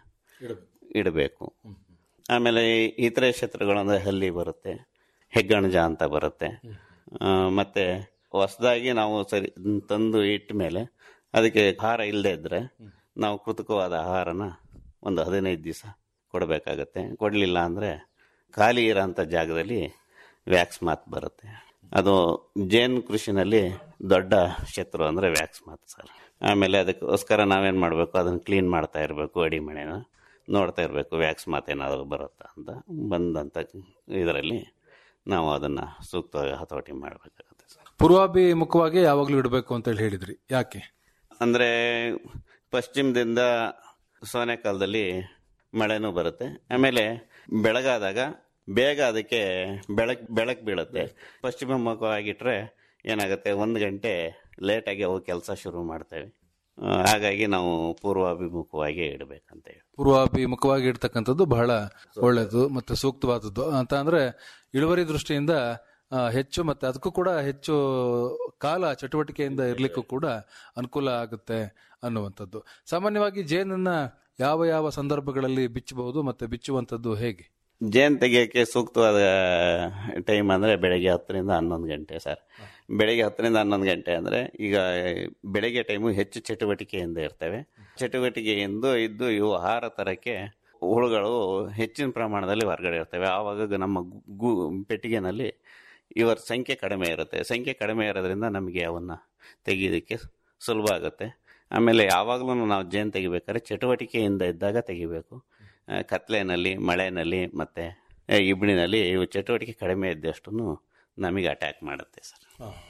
ಇಡಬೇಕು ಆಮೇಲೆ ಇತರೆ ಶತ್ರುಗಳು ಅಂದರೆ ಹಲ್ಲಿ ಬರುತ್ತೆ ಹೆಗ್ಗಣಜ ಅಂತ ಬರುತ್ತೆ ಆ, ಮತ್ತೆ ಹೊಸದಾಗಿ ನಾವು ಸರಿ ತಂದು ಇಟ್ಟ ಮೇಲೆ ಅದಕ್ಕೆ ಆಹಾರ ಇಲ್ಲದೆ ಇದ್ದರೆ ನಾವು ಕೃತಕವಾದ ಆಹಾರನ ಒಂದು ಹದಿನೈದು ದಿವಸ ಕೊಡಬೇಕಾಗತ್ತೆ ಕೊಡಲಿಲ್ಲ ಅಂದರೆ ಖಾಲಿ ಇರೋಂಥ ಜಾಗದಲ್ಲಿ ವ್ಯಾಕ್ಸ್ ಮಾತ್ ಬರುತ್ತೆ ಅದು ಜೇನು ಕೃಷಿನಲ್ಲಿ ದೊಡ್ಡ ಶತ್ರು ಅಂದರೆ ವ್ಯಾಕ್ಸ್ ಮಾತ್ ಸರ್ ಆಮೇಲೆ ಅದಕ್ಕೋಸ್ಕರ ನಾವೇನು ಮಾಡಬೇಕು ಅದನ್ನು ಕ್ಲೀನ್ ಮಾಡ್ತಾ ಇರಬೇಕು ಅಡಿಮಣೆನ ನೋಡ್ತಾ ಇರಬೇಕು ವ್ಯಾಕ್ಸ್ ಮಾತ್ ಏನಾದರೂ ಬರುತ್ತಾ ಅಂತ ಬಂದಂಥ ಇದರಲ್ಲಿ ನಾವು ಅದನ್ನು ಸೂಕ್ತವಾಗಿ ಹತೋಟಿ ಮಾಡಬೇಕಾಗುತ್ತೆ ಸರ್ ಪೂರ್ವಾಭಿಮುಖವಾಗಿ ಯಾವಾಗಲೂ ಇಡಬೇಕು ಅಂತ ಹೇಳಿ ಹೇಳಿದ್ರಿ ಯಾಕೆ ಅಂದರೆ ಪಶ್ಚಿಮದಿಂದ ಸೋನೆ ಕಾಲದಲ್ಲಿ ಮಳೆನೂ ಬರುತ್ತೆ ಆಮೇಲೆ ಬೆಳಗಾದಾಗ ಬೇಗ ಅದಕ್ಕೆ ಬೆಳಕ್ ಬೆಳಕು ಬೀಳುತ್ತೆ ಪಶ್ಚಿಮ ಮುಖವಾಗಿಟ್ರೆ ಏನಾಗುತ್ತೆ ಒಂದು ಗಂಟೆ ಲೇಟಾಗಿ ಅವು ಕೆಲಸ ಶುರು ಮಾಡ್ತೇವೆ ಆ, ಹಾಗಾಗಿ ನಾವು ಪೂರ್ವಾಭಿಮುಖವಾಗಿ ಇಡಬೇಕಂತ ಹೇಳಿ ಪೂರ್ವಾಭಿಮುಖವಾಗಿ ಇಡ್ತಕ್ಕಂಥದ್ದು ಬಹಳ ಒಳ್ಳೆಯದು ಮತ್ತೆ ಸೂಕ್ತವಾದದ್ದು ಅಂತ ಅಂದ್ರೆ ಇಳುವರಿ ದೃಷ್ಟಿಯಿಂದ ಆ, ಹೆಚ್ಚು ಮತ್ತೆ ಅದಕ್ಕೂ ಕೂಡ ಹೆಚ್ಚು ಕಾಲ ಚಟುವಟಿಕೆಯಿಂದ ಇರ್ಲಿಕ್ಕೂ ಕೂಡ ಅನುಕೂಲ ಆಗುತ್ತೆ ಅನ್ನುವಂಥದ್ದು ಸಾಮಾನ್ಯವಾಗಿ ಜೇನನ್ನ ಯಾವ ಯಾವ ಸಂದರ್ಭಗಳಲ್ಲಿ ಬಿಚ್ಚಬಹುದು ಮತ್ತೆ ಬಿಚ್ಚುವಂಥದ್ದು ಹೇಗೆ ಜೇನು ತೆಗಿಯೋಕ್ಕೆ ಸೂಕ್ತವಾದ ಟೈಮ್ ಅಂದರೆ ಬೆಳಗ್ಗೆ ಹತ್ತರಿಂದ ಹನ್ನೊಂದು ಗಂಟೆ ಸರ್ ಬೆಳಗ್ಗೆ ಹತ್ತರಿಂದ ಹನ್ನೊಂದು ಗಂಟೆ ಅಂದರೆ ಈಗ ಬೆಳಗ್ಗೆ ಟೈಮು ಹೆಚ್ಚು ಚಟುವಟಿಕೆಯಿಂದ ಇರ್ತವೆ ಚಟುವಟಿಕೆಯಿಂದ ಇದ್ದು ಇವು ಆಹಾರ ತರಕ್ಕೆ ಹುಳುಗಳು ಹೆಚ್ಚಿನ ಪ್ರಮಾಣದಲ್ಲಿ ಹೊರಗಡೆ ಇರ್ತವೆ ಆವಾಗ ನಮ್ಮ ಗು ಪೆಟ್ಟಿಗೆನಲ್ಲಿ ಇವರ ಸಂಖ್ಯೆ ಕಡಿಮೆ ಇರುತ್ತೆ ಸಂಖ್ಯೆ ಕಡಿಮೆ ಇರೋದ್ರಿಂದ ನಮಗೆ ಅವನ್ನ ತೆಗೆಯೋದಕ್ಕೆ ಸುಲಭ ಆಗುತ್ತೆ ಆಮೇಲೆ ಯಾವಾಗಲೂ ನಾವು ಜೇನು ತೆಗಿಬೇಕಾದ್ರೆ ಚಟುವಟಿಕೆಯಿಂದ ಇದ್ದಾಗ ತೆಗಿಬೇಕು ಆ, ಕತ್ಲೆನಲ್ಲಿ ಮಳೆನಲ್ಲಿ ಮತ್ತು ಇಬ್ಣಿನಲ್ಲಿ ಇವು ಚಟುವಟಿಕೆ ಕಡಿಮೆ ಇದ್ದಷ್ಟು ನಮಗೆ ಅಟ್ಯಾಕ್ ಮಾಡುತ್ತೆ ಸರ್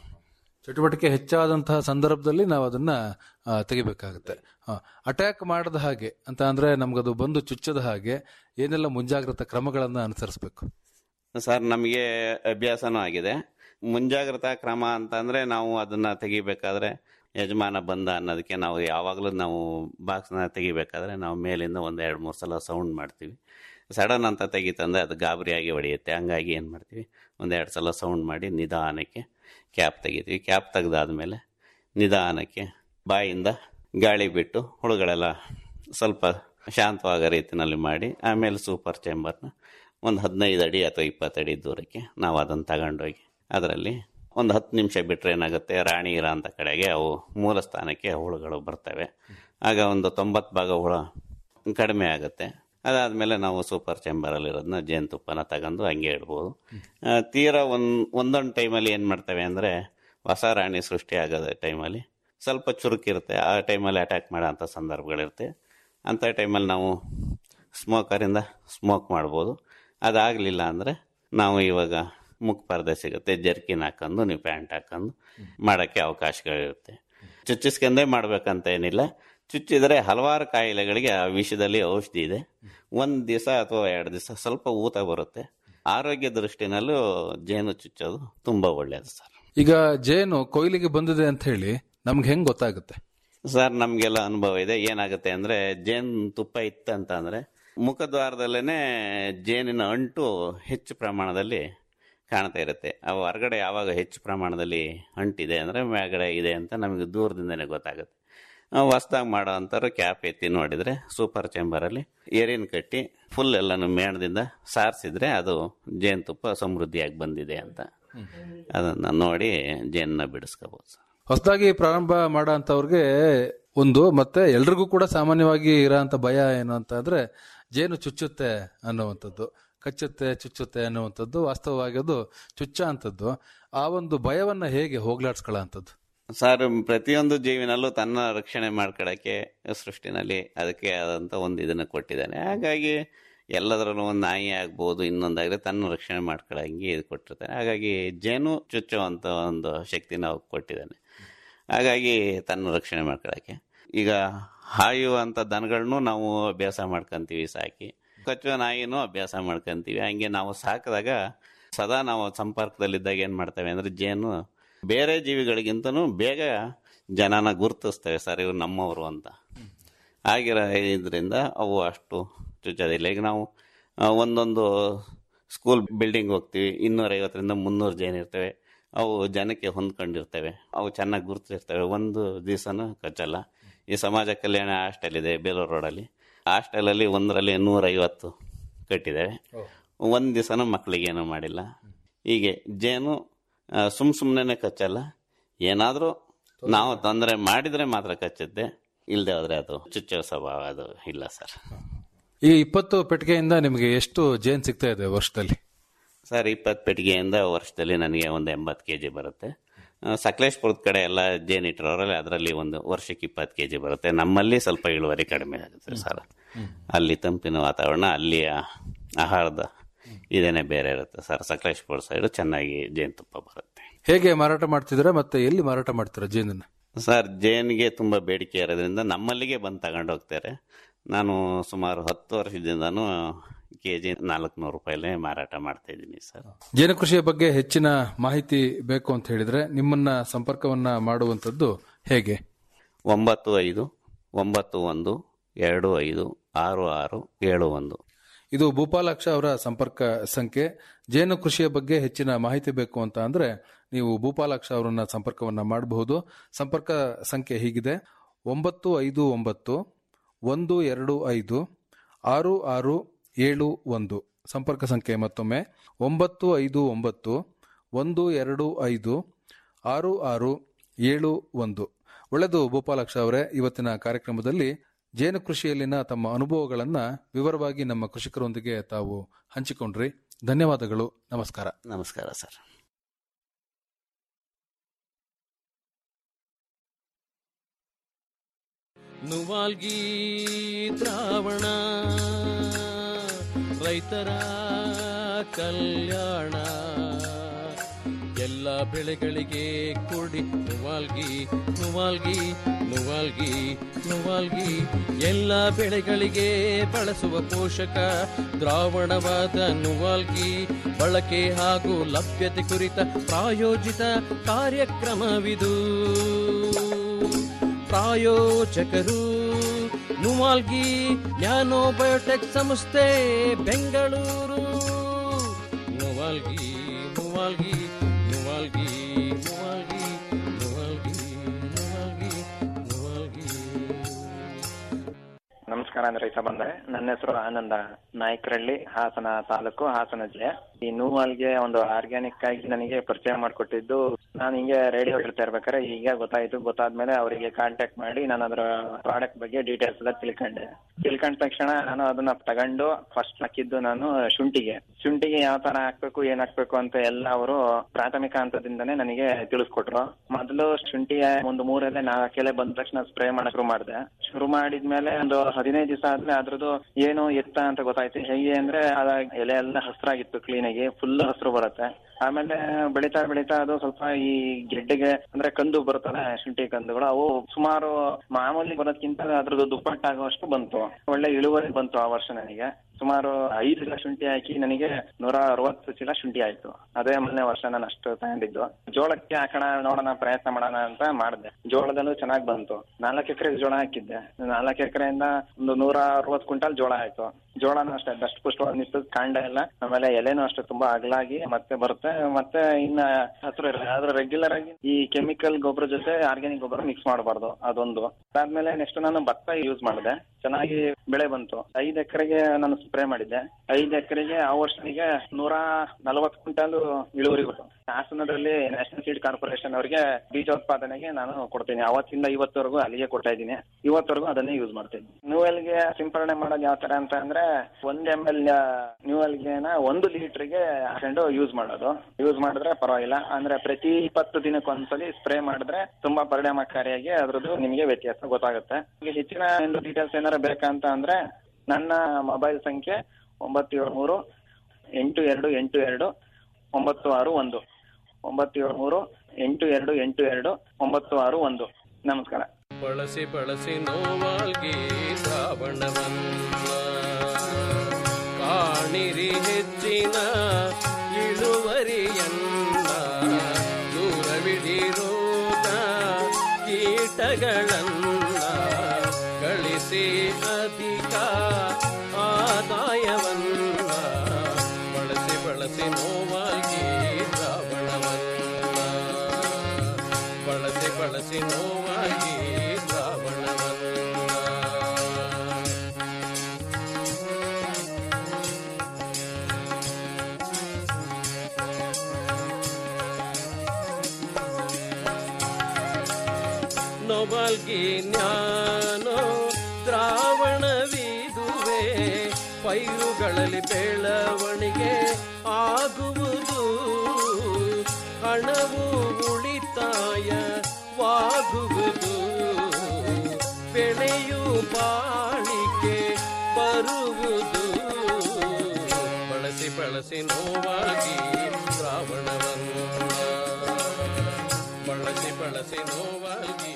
ಚಟುವಟಿಕೆ ಹೆಚ್ಚಾದಂತಹ ಸಂದರ್ಭದಲ್ಲಿ ನಾವು ಅದನ್ನ ಆ, ತೆಗಿಬೇಕಾಗುತ್ತೆ ಅಟ್ಯಾಕ್ ಮಾಡದ ಹಾಗೆ ಅಂತ ಅಂದ್ರೆ ನಮ್ಗದು ಬಂದು ಚುಚ್ಚದ ಹಾಗೆ ಏನೆಲ್ಲ ಮುಂಜಾಗ್ರತಾ ಕ್ರಮಗಳನ್ನ ಅನುಸರಿಸಬೇಕು ಸರ್ ನಮಗೆ ಅಭ್ಯಾಸನೂ ಆಗಿದೆ ಮುಂಜಾಗ್ರತಾ ಕ್ರಮ ಅಂತಂದರೆ ನಾವು ಅದನ್ನು ತೆಗಿಬೇಕಾದ್ರೆ ಯಜಮಾನ ಬಂದ ಅನ್ನೋದಕ್ಕೆ ನಾವು ಯಾವಾಗಲೂ ನಾವು ಬಾಕ್ಸ್ನ ತೆಗಿಬೇಕಾದ್ರೆ ನಾವು ಮೇಲಿಂದ ಒಂದು ಎರಡು ಮೂರು ಸಲ ಸೌಂಡ್ ಮಾಡ್ತೀವಿ ಸಡನ್ ಅಂತ ತೆಗಿತಂದ್ರೆ ಅದು ಗಾಬರಿಯಾಗಿ ಹೊಡೆಯುತ್ತೆ ಹಂಗಾಗಿ ಏನು ಮಾಡ್ತೀವಿ ಒಂದೆರಡು ಸಲ ಸೌಂಡ್ ಮಾಡಿ ನಿಧಾನಕ್ಕೆ ಕ್ಯಾಪ್ ತೆಗಿತೀವಿ ಕ್ಯಾಪ್ ತೆಗೆದಾದ್ಮೇಲೆ ನಿಧಾನಕ್ಕೆ ಬಾಯಿಂದ ಗಾಳಿ ಬಿಟ್ಟು ಹುಳುಗಳೆಲ್ಲ ಸ್ವಲ್ಪ ಶಾಂತವಾಗೋ ರೀತಿನಲ್ಲಿ ಮಾಡಿ ಆಮೇಲೆ ಸೂಪರ್ ಚೇಂಬರ್ನ ಒಂದು ಹದಿನೈದು ಅಡಿ ಅಥವಾ ಇಪ್ಪತ್ತು ಅಡಿ ದೂರಕ್ಕೆ ನಾವು ಅದನ್ನು ತಗೊಂಡೋಗಿ ಅದರಲ್ಲಿ ಒಂದು ಹತ್ತು ನಿಮಿಷ ಬಿಟ್ಟರೆ ಏನಾಗುತ್ತೆ ರಾಣಿ ಇರೋ ಅಂಥ ಕಡೆಗೆ ಅವು ಮೂಲ ಸ್ಥಾನಕ್ಕೆ ಹುಳುಗಳು ಬರ್ತವೆ ಆಗ ಒಂದು ತೊಂಬತ್ತು ಭಾಗ ಹುಳ ಕಡಿಮೆ ಆಗುತ್ತೆ ಅದಾದಮೇಲೆ ನಾವು ಸೂಪರ್ ಚೇಂಬರಲ್ಲಿರೋದನ್ನ ಜೇನುತುಪ್ಪನ ತಗೊಂಡು ಹಂಗೆ ಇಡ್ಬೋದು ಆ, ತೀರಾ ಒಂದು ಒಂದೊಂದು ಟೈಮಲ್ಲಿ ಏನು ಮಾಡ್ತವೆ ಅಂದರೆ ಹೊಸ ರಾಣಿ ಸೃಷ್ಟಿ ಆಗೋದ ಟೈಮಲ್ಲಿ ಸ್ವಲ್ಪ ಚುರುಕಿರುತ್ತೆ ಆ ಟೈಮಲ್ಲಿ ಅಟ್ಯಾಕ್ ಮಾಡೋ ಅಂಥ ಸಂದರ್ಭಗಳಿರುತ್ತೆ ಅಂಥ ಟೈಮಲ್ಲಿ ನಾವು ಸ್ಮೋಕರಿಂದ ಸ್ಮೋಕ್ ಮಾಡ್ಬೋದು ಅದಾಗಲಿಲ್ಲ ಅಂದರೆ ನಾವು ಇವಾಗ ಮುಖ ಪರ್ದೆ ಸಿಗುತ್ತೆ ಜರ್ಕಿನ್ ಹಾಕೊಂಡು ನೀವು ಪ್ಯಾಂಟ್ ಹಾಕೊಂಡು ಮಾಡೋಕ್ಕೆ ಅವಕಾಶಗಳಿರುತ್ತೆ ಚುಚ್ಚಿಸ್ಕೊಂಡೇ ಮಾಡ್ಬೇಕಂತ ಏನಿಲ್ಲ ಚುಚ್ಚಿದರೆ ಹಲವಾರು ಕಾಯಿಲೆಗಳಿಗೆ ಆ ವಿಷಯದಲ್ಲಿ ಔಷಧಿ ಇದೆ ಒಂದು ದಿವಸ ಅಥವಾ ಎರಡು ದಿವಸ ಸ್ವಲ್ಪ ಊತ ಬರುತ್ತೆ ಆರೋಗ್ಯ ದೃಷ್ಟಿನಲ್ಲೂ ಜೇನು ಚುಚ್ಚೋದು ತುಂಬ ಒಳ್ಳೆಯದು ಸರ್ ಈಗ ಜೇನು ಕೊಯ್ಲಿಗೆ ಬಂದಿದೆ ಅಂತ ಹೇಳಿ ನಮ್ಗೆ ಹೆಂಗ್ ಗೊತ್ತಾಗುತ್ತೆ ಸರ್ ನಮಗೆಲ್ಲ ಅನುಭವ ಇದೆ ಏನಾಗುತ್ತೆ ಅಂದರೆ ಜೇನು ತುಪ್ಪ ಇತ್ತಂತ ಅಂದರೆ ಮುಖದ್ವಾರದಲ್ಲೇ ಜೇನಿನ ಅಂಟು ಹೆಚ್ಚು ಪ್ರಮಾಣದಲ್ಲಿ ಕಾಣ್ತಾ ಇರುತ್ತೆ ಅವು ಹೊರಗಡೆ ಯಾವಾಗ ಹೆಚ್ಚು ಪ್ರಮಾಣದಲ್ಲಿ ಅಂಟಿದೆ ಅಂದರೆ ಮೇಲ್ಗಡೆ ಇದೆ ಅಂತ ನಮಗೆ ದೂರದಿಂದನೇ ಗೊತ್ತಾಗುತ್ತೆ ಹೊಸ್ದಾಗಿ ಮಾಡೋ ಅಂಥವ್ರು ಕ್ಯಾಪ್ ಎತ್ತಿ ನೋಡಿದರೆ ಸೂಪರ್ ಚೇಂಬರಲ್ಲಿ ಏರಿನ ಕಟ್ಟಿ ಫುಲ್ ಎಲ್ಲನೂ ಮೇಣದಿಂದ ಸಾರಿಸಿದ್ರೆ ಅದು ಜೇನುತುಪ್ಪ ಸಮೃದ್ಧಿಯಾಗಿ ಬಂದಿದೆ ಅಂತ ಅದನ್ನು ನೋಡಿ ಜೇನನ್ನ ಬಿಡಿಸ್ಕೋಬೋದು ಸರ್ ಹೊಸದಾಗಿ ಪ್ರಾರಂಭ ಮಾಡೋ ಅಂತವ್ರಿಗೆ ಒಂದು ಮತ್ತೆ ಎಲ್ರಿಗೂ ಕೂಡ ಸಾಮಾನ್ಯವಾಗಿ ಇರೋಂಥ ಭಯ ಏನು ಅಂತ ಅಂದ್ರೆ ಜೇನು ಚುಚ್ಚುತ್ತೆ ಅನ್ನುವಂಥದ್ದು ಕಚ್ಚುತ್ತೆ ಚುಚ್ಚುತ್ತೆ ಅನ್ನುವಂಥದ್ದು ವಾಸ್ತವವಾಗಿ ಅದು ಚುಚ್ಚ ಅಂತದ್ದು ಆ ಒಂದು ಭಯವನ್ನ ಹೇಗೆ ಹೋಗ್ಲಾಡ್ಸ್ಕೊಳ್ಳೋ ಅಂಥದ್ದು ಸರ್ ಪ್ರತಿಯೊಂದು ಜೀವಿನಲ್ಲೂ ತನ್ನ ರಕ್ಷಣೆ ಮಾಡ್ಕೊಳ್ಳೋಕ್ಕೆ ಸೃಷ್ಟಿನಲ್ಲಿ ಅದಕ್ಕೆ ಆದಂಥ ಒಂದು ಇದನ್ನು ಕೊಟ್ಟಿದ್ದಾನೆ ಹಾಗಾಗಿ ಎಲ್ಲದರಲ್ಲೂ ಒಂದು ನಾಯಿ ಆಗ್ಬೋದು ಇನ್ನೊಂದಾಗಲಿ ತನ್ನ ರಕ್ಷಣೆ ಮಾಡ್ಕೊಳ್ಳೋಂಗೆ ಇದು ಕೊಟ್ಟಿರ್ತಾನೆ ಹಾಗಾಗಿ ಜೇನು ಚುಚ್ಚುವಂಥ ಒಂದು ಶಕ್ತಿ ನಾವು ಕೊಟ್ಟಿದ್ದಾನೆ ಹಾಗಾಗಿ ತನ್ನ ರಕ್ಷಣೆ ಮಾಡ್ಕೊಳ್ಳೋಕ್ಕೆ ಈಗ ಹಾಯುವಂಥ ದನಗಳನ್ನೂ ನಾವು ಅಭ್ಯಾಸ ಮಾಡ್ಕೊಂತೀವಿ ಸಾಕಿ ಕಚ್ಚುವ ನಾಯಿನೂ ಅಭ್ಯಾಸ ಮಾಡ್ಕೊಂತೀವಿ ಹಂಗೆ ನಾವು ಸಾಕಿದಾಗ ಸದಾ ನಾವು ಸಂಪರ್ಕದಲ್ಲಿದ್ದಾಗ ಏನು ಮಾಡ್ತೇವೆ ಅಂದರೆ ಜೇನು ಬೇರೆ ಜೀವಿಗಳಿಗಿಂತನೂ ಬೇಗ ಜನನ ಗುರುತಿಸ್ತವೆ ಸರ್ ಇವ್ರು ನಮ್ಮವರು ಅಂತ ಆಗಿರೋ ಇದರಿಂದ ಅವು ಅಷ್ಟು ಚುಚ್ಚೋದಿಲ್ಲ ಈಗ ನಾವು ಆ, ಒಂದೊಂದು ಸ್ಕೂಲ್ ಬಿಲ್ಡಿಂಗ್ ಹೋಗ್ತೀವಿ ಇನ್ನೂರೈವತ್ತರಿಂದ ಮುನ್ನೂರು ಜನ ಇರ್ತವೆ ಅವು ಜನಕ್ಕೆ ಹೊಂದ್ಕೊಂಡಿರ್ತವೆ ಅವು ಚೆನ್ನಾಗಿ ಗುರುತಿರ್ತವೆ ಒಂದು ದಿವಸನೂ ಕಚ್ಚಲ್ಲ ಈ ಸಮಾಜ ಕಲ್ಯಾಣ ಹಾಸ್ಟೆಲ್ ಇದೆ ಬೇಲೂರು ರೋಡಲ್ಲಿ ಹಾಸ್ಟೆಲಲ್ಲಿ ಒಂದರಲ್ಲಿ ನೂರೈವತ್ತು ಕಟ್ಟಿದ್ದೇವೆ ಒಂದು ದಿವಸನೂ ಮಕ್ಕಳಿಗೇನು ಮಾಡಿಲ್ಲ ಹೀಗೆ ಜೇನು ಸುಮ್ ಸುಮ್ಮನೆ ಕಚ್ಚಲ್ಲ ಏನಾದರೂ ನಾವು ತೊಂದರೆ ಮಾಡಿದರೆ ಮಾತ್ರ ಕಚ್ಚುತ್ತೆ ಇಲ್ಲದೆ ಹೋದ್ರೆ ಅದು ಚುಚ್ಚೋ ಸ್ವಭಾವ ಅದು ಇಲ್ಲ ಸರ್ ಈ ಇಪ್ಪತ್ತು ಪೆಟ್ಟಿಗೆಯಿಂದ ನಿಮಗೆ ಎಷ್ಟು ಜೇನ್ ಸಿಗ್ತಾ ಇದೆ ವರ್ಷದಲ್ಲಿ ಸರ್ ಇಪ್ಪತ್ತು ಪೆಟ್ಟಿಗೆಯಿಂದ ವರ್ಷದಲ್ಲಿ ನನಗೆ ಒಂದು ಎಂಬತ್ತು ಕೆ ಜಿ ಬರುತ್ತೆ ಆ, ಸಕಲೇಶ್ಪುರದ ಕಡೆ ಎಲ್ಲ ಜೇನಿಟ್ಟಿರೋರಲ್ಲಿ ಅದರಲ್ಲಿ ಒಂದು ವರ್ಷಕ್ಕೆ ಇಪ್ಪತ್ತು ಕೆ ಜಿ ಬರುತ್ತೆ ನಮ್ಮಲ್ಲಿ ಸ್ವಲ್ಪ ಇಳುವರಿ ಕಡಿಮೆ ಆಗುತ್ತೆ ಸರ್ ಅಲ್ಲಿ ತಂಪಿನ ವಾತಾವರಣ ಅಲ್ಲಿಯ ಆಹಾರದ ಇದೇನೆ ಬೇರೆ ಇರುತ್ತೆ ಸರ್ ಸಕಲೇಶ್ಪುರ ಸೈಡು ಚೆನ್ನಾಗಿ ಜೇನುತುಪ್ಪ ಬರುತ್ತೆ ಹೇಗೆ ಮಾರಾಟ ಮಾಡ್ತಿದ್ದೀರಾ ಮತ್ತೆ ಎಲ್ಲಿ ಮಾರಾಟ ಮಾಡ್ತೀರಾ ಜೇನನ್ನ ಸರ್ ಜೇನಿಗೆ ತುಂಬ ಬೇಡಿಕೆ ಇರೋದ್ರಿಂದ ನಮ್ಮಲ್ಲಿಗೆ ಬಂದು ತಗೊಂಡು ಹೋಗ್ತಾರೆ ನಾನು ಸುಮಾರು ಹತ್ತು ವರ್ಷದಿಂದನೂ ಕೆ ಜಿ ನಾಲ್ಕುನೂರು ರೂಪಾಯಿಲೇ ಮಾರಾಟ ಮಾಡ್ತಾ ಇದ್ದೀನಿ ಸರ್ ಜೇನು ಕೃಷಿಯ ಬಗ್ಗೆ ಹೆಚ್ಚಿನ ಮಾಹಿತಿ ಬೇಕು ಅಂತ ಹೇಳಿದ್ರೆ ನಿಮ್ಮನ್ನ ಸಂಪರ್ಕವನ್ನ ಮಾಡುವಂತದ್ದು ಹೇಗೆ ಒಂಬತ್ತು ಐದು ಒಂಬತ್ತು ಒಂದು ಎರಡು ಐದು ಆರು ಆರು ಏಳು ಒಂದು ಇದು ಭೂಪಾಲಾಕ್ಷ ಅವರ ಸಂಪರ್ಕ ಸಂಖ್ಯೆ ಜೇನು ಕೃಷಿಯ ಬಗ್ಗೆ ಹೆಚ್ಚಿನ ಮಾಹಿತಿ ಬೇಕು ಅಂತ ಅಂದ್ರೆ ನೀವು ಭೂಪಾಲಾಕ್ಷ ಅವರನ್ನ ಸಂಪರ್ಕವನ್ನ ಮಾಡಬಹುದು ಸಂಪರ್ಕ ಸಂಖ್ಯೆ ಹೀಗಿದೆ ಒಂಬತ್ತು ಐದು ಒಂಬತ್ತು ಒಂದು ಎರಡು ಐದು ಆರು ಆರು ಏಳು ಒಂದು ಸಂಪರ್ಕ ಸಂಖ್ಯೆ ಮತ್ತೊಮ್ಮೆ ಒಂಬತ್ತು ಐದು ಒಂಬತ್ತು ಒಂದು ಎರಡು ಐದು ಆರು ಆರು ಏಳು ಒಂದು ಒಳ್ಳೆದು ಗೋಪಾಲಕ್ಷ ಅವರೇ ಇವತ್ತಿನ ಕಾರ್ಯಕ್ರಮದಲ್ಲಿ ಜೇನು ಕೃಷಿಯಲ್ಲಿನ ತಮ್ಮ ಅನುಭವಗಳನ್ನ ವಿವರವಾಗಿ ನಮ್ಮ ಕೃಷಿಕರೊಂದಿಗೆ ತಾವು ಹಂಚಿಕೊಂಡ್ರಿ ಧನ್ಯವಾದಗಳು ನಮಸ್ಕಾರ ನಮಸ್ಕಾರ ಸರ್ ನುವಾಲ್ಗಿ ದ್ರಾವಣ ರೈತರ ಕಲ್ಯಾಣ ಎಲ್ಲ ಬೆಳೆಗಳಿಗೆ ಕೊಡಿ ನುವಾಲ್ಗಿ ನುವಾಲ್ಗಿ ನುವಾಲ್ಗಿ ನುವಾಲ್ಗಿ ಎಲ್ಲ ಬೆಳೆಗಳಿಗೆ ಬಳಸುವ ಪೋಷಕ ದ್ರಾವಣವಾದ ನುವಾಲ್ಗಿ ಬಳಕೆ ಹಾಗೂ ಲಭ್ಯತೆ ಕುರಿತ ಪ್ರಾಯೋಜಿತ ಕಾರ್ಯಕ್ರಮವಿದು ಪ್ರಾಯೋಜಕರು ನುವಾಲ್ಗಿ ನ್ಯಾನೋ ಬಯೋಟೆಕ್ ಸಂಸ್ಥೆ ಬೆಂಗಳೂರು ನುವಾಲ್ಗಿ ನುವಾಲ್ಗಿ ನುವಾಲ್ಗಿ ನುವಾಲ್ಗಿ ನುವಾಲ್ಗಿ ನುವಾಲ್ಗಿ ನುವಾಲ್ಗಿ ನಮಸ್ಕಾರ ಅಂದ್ರೆ ರೈತ ಬಂದ್ರೆ ನನ್ನ ಹೆಸರು ಆನಂದ ನಾಯಕರಳ್ಳಿ ಹಾಸನ ತಾಲೂಕು ಹಾಸನ ಜಿಲ್ಲೆ ಈ ನೂವಾಲ್ಗೆ ಒಂದು ಆರ್ಗ್ಯಾನಿಕ್ ಆಗಿ ನನಗೆ ಪರಿಚಯ ಮಾಡಿಕೊಟ್ಟಿದ್ದು ನಾನು ಹಿಂಗೆ ರೇಡಿಯೋ ಹೇಳ್ತಾ ಇರ್ಬೇಕಾದ್ರೆ ಈಗ ಗೊತ್ತಾಯ್ತು ಗೊತ್ತಾದ್ಮೇಲೆ ಅವರಿಗೆ ಕಾಂಟ್ಯಾಕ್ಟ್ ಮಾಡಿ ನಾನು ಅದರ ಪ್ರಾಡಕ್ಟ್ ಬಗ್ಗೆ ಡೀಟೇಲ್ಸ್ ಎಲ್ಲ ತಿಳ್ಕೊಂಡೆ ತಿಳ್ಕೊಂಡ ತಕ್ಷಣ ನಾನು ಅದನ್ನ ತಗೊಂಡು ಫಸ್ಟ್ ಹಾಕಿದ್ದು ನಾನು ಶುಂಠಿಗೆ ಶುಂಠಿಗೆ ಯಾವ ತರ ಹಾಕ್ಬೇಕು ಏನ್ ಹಾಕ್ಬೇಕು ಅಂತ ಎಲ್ಲ ಅವರು ಪ್ರಾಥಮಿಕ ಹಂತದಿಂದನೇ ನನಗೆ ತಿಳಿಸ್ಕೊಟ್ರು ಮೊದಲು ಶುಂಠಿಯ ಒಂದು ಮೂರಲ್ಲೇ ನಾಲ್ಕೆಲೆ ಬಂದ ತಕ್ಷಣ ಸ್ಪ್ರೇ ಮಾಡಕ್ ಶುರು ಮಾಡಿದೆ ಶುರು ಮಾಡಿದ್ಮೇಲೆ ಒಂದು ಹದಿನೈದು ದಿವಸ ಆದ್ಮೇಲೆ ಅದ್ರದ್ದು ಏನು ಎತ್ತ ಅಂತ ಗೊತ್ತಾಯ್ತು ಹೇಗೆ ಅಂದ್ರೆ ಅದ ಎಲೆ ಎಲ್ಲ ಹಸ್ರಾಗಿತ್ತು ಕ್ಲೀನ್ ಆಗಿ ಫುಲ್ ಹಸ್ರು ಬರುತ್ತೆ ಆಮೇಲೆ ಬೆಳೀತಾ ಬೆಳೀತಾ ಅದು ಸ್ವಲ್ಪ ಈ ಗೆಡ್ಡೆಗೆ ಅಂದ್ರೆ ಕಂದು ಬರುತ್ತಲ್ಲ ಶುಂಠಿ ಕಂದುಗಳು ಅವು ಸುಮಾರು ಮಾಮೂಲಿ ಬರೋದ್ಕಿಂತ ಅದ್ರದ್ದು ದುಪ್ಪಟ್ಟಾಗುವಷ್ಟು ಬಂತು ಒಳ್ಳೆ ಇಳುವರಿ ಬಂತು ಆ ವರ್ಷ ನನಗೆ ಸುಮಾರು ಐದು ಚೀಲ ಶುಂಠಿ ಹಾಕಿ ನನಗೆ ನೂರ ಅರವತ್ತು ಚೀಲ ಶುಂಠಿ ಆಯ್ತು ಅದೇ ಮೊನ್ನೆ ವರ್ಷ ನಾನು ಅಷ್ಟು ತಗೊಂಡಿದ್ದು ಜೋಳಕ್ಕೆ ಹಾಕೋಣ ನೋಡೋಣ ಪ್ರಯತ್ನ ಮಾಡೋಣ ಅಂತ ಮಾಡಿದೆ ಜೋಳದಲ್ಲೂ ಚೆನ್ನಾಗಿ ಬಂತು ನಾಲ್ಕು ಎಕರೆ ಜೋಳ ಹಾಕಿದ್ದೆ ನಾಲ್ಕು ಎಕರೆಯಿಂದ ಒಂದು ನೂರ ಅರವತ್ತು ಕ್ವಿಂಟಲ್ ಜೋಳ ಆಯ್ತು ಜೋಳನೂ ಅಷ್ಟೇ ದಷ್ಟ ಪುಷ್ಟವಾಗಿ ನಿಂತು ಕಾಂಡ ಎಲ್ಲ ಆಮೇಲೆ ಎಲೆನೂ ಅಷ್ಟೇ ತುಂಬಾ ಅಗಲಾಗಿ ಮತ್ತೆ ಬರುತ್ತೆ ಮತ್ತೆ ಇನ್ನ ಹಸಿರು ಇರಲ್ಲ ಆದ್ರೆ ರೆಗ್ಯುಲರ್ ಆಗಿ ಈ ಕೆಮಿಕಲ್ ಗೊಬ್ಬರ ಜೊತೆ ಆರ್ಗ್ಯಾನಿಕ್ ಗೊಬ್ಬರ ಮಿಕ್ಸ್ ಮಾಡಬಾರ್ದು ಅದೊಂದು ಅದಾದ್ಮೇಲೆ ನೆಕ್ಸ್ಟ್ ನಾನು ಭತ್ತ ಯೂಸ್ ಮಾಡಿದೆ ಚೆನ್ನಾಗಿ ಬೆಳೆ ಬಂತು ಐದು ಎಕರೆಗೆ ನಾನು ಸ್ಪ್ರೇ ಮಾಡಿದ್ದೆ ಐದು ಎಕರೆಗೆ ಆ ವರ್ಷನಿಗೆ ನೂರ ನಲವತ್ತು ಕ್ವಿಂಟಲ್ ಇಳುವರಿ ಬಂತು ಹಾಸನದಲ್ಲಿ ನ್ಯಾಷನಲ್ ಸೀಡ್ ಕಾರ್ಪೊರೇಷನ್ ಅವರಿಗೆ ಬೀಜೋತ್ಪಾದನೆಗೆ ನಾನು ಕೊಡ್ತೀನಿ ಅವತ್ತಿಂದ ಇವತ್ತವರೆಗೂ ಅಲ್ಲಿಗೆ ಕೊಡ್ತಾ ಇದ್ದೀನಿ ಇವತ್ತವರೆಗೂ ಅದನ್ನೇ ಯೂಸ್ ಮಾಡ್ತೀನಿ ನ್ಯೂವೆಲ್ಗೆ ಸಿಂಪರಣೆ ಮಾಡೋದು ಯಾವ ತರ ಅಂತ ಅಂದ್ರೆ ಒಂದ್ ಎಮ್ ಎಲ್ ನ್ಯೂವೆಲ್ಗೆನ ಒಂದು ಲೀಟರ್ಗೆ ಹಾಕೊಂಡು ಯೂಸ್ ಮಾಡೋದು ಯೂಸ್ ಮಾಡಿದ್ರೆ ಪರವಾಗಿಲ್ಲ ಅಂದ್ರೆ ಪ್ರತಿ ಇಪ್ಪತ್ತು ದಿನಕ್ಕೊಂದ್ಸಲಿ ಸ್ಪ್ರೇ ಮಾಡಿದ್ರೆ ತುಂಬಾ ಪರಿಣಾಮಕಾರಿಯಾಗಿ ಅದ್ರದ್ದು ನಿಮಗೆ ವ್ಯತ್ಯಾಸ ಗೊತ್ತಾಗುತ್ತೆ ಈಗ ಹೆಚ್ಚಿನ ಡೀಟೇಲ್ಸ್ ಏನಾರ ಬೇಕಂತ ಅಂದ್ರೆ ನನ್ನ ಮೊಬೈಲ್ ಸಂಖ್ಯೆ ಒಂಬತ್ತು ಏಳು ಮೂರು ಎಂಟು ಎರಡು ಎಂಟು ಎರಡು ಒಂಬತ್ತು ಆರು ಒಂದು ಒಂಬತ್ತು ಏಳು ಮೂರು ಎಂಟು ಎರಡು ಎಂಟು ಎರಡು ಒಂಬತ್ತು ಆರು ಒಂದು ನಮಸ್ಕಾರ ಬಳಸಿ ಬಳಸಿ ನೋವಾಲ್ಗಿ ಶ್ರಾವಣವನ್ನ ಕಾಣಿರಿ ಹೆಚ್ಚಿನ ಇಳುವರಿಯನ್ನ ದೂರವಿಡಿರೋಗ ಕೀಟಗಳನ್ನ ಗಳಿಸಿ ಅಧಿಕ ಆದಾಯವನ್ನ ಬಳಸಿ ಬಳಸಿ ನೋವಾಗಿ ಶ್ರಾವಣವನ್ನ ಬಳಸಿ ಬಳಸಿ ನೋವಾಗಿ ಶ್ರಾವಣವನ್ನ ನೊಬಲ್ಗಿ ಜ್ಞಾನೋ ದ್ರಾವಣವಿದುವೆ ಪೈರುಗಳಲ್ಲಿ ಬೆಳವಣಿಗೆ ಆಗುವುದು ಹಣವು ಉಳಿತಾಯವಾಗುವುದು ಬೆಳೆಯು ಬಾಳಿಕೆ ಬರುವುದು ಬಳಸಿ ಬಳಸಿ ನೋವಾಗಿ ಶ್ರಾವಣವನ್ನು ಬಳಸಿ ಬಳಸಿ ನೋವಾಗಿ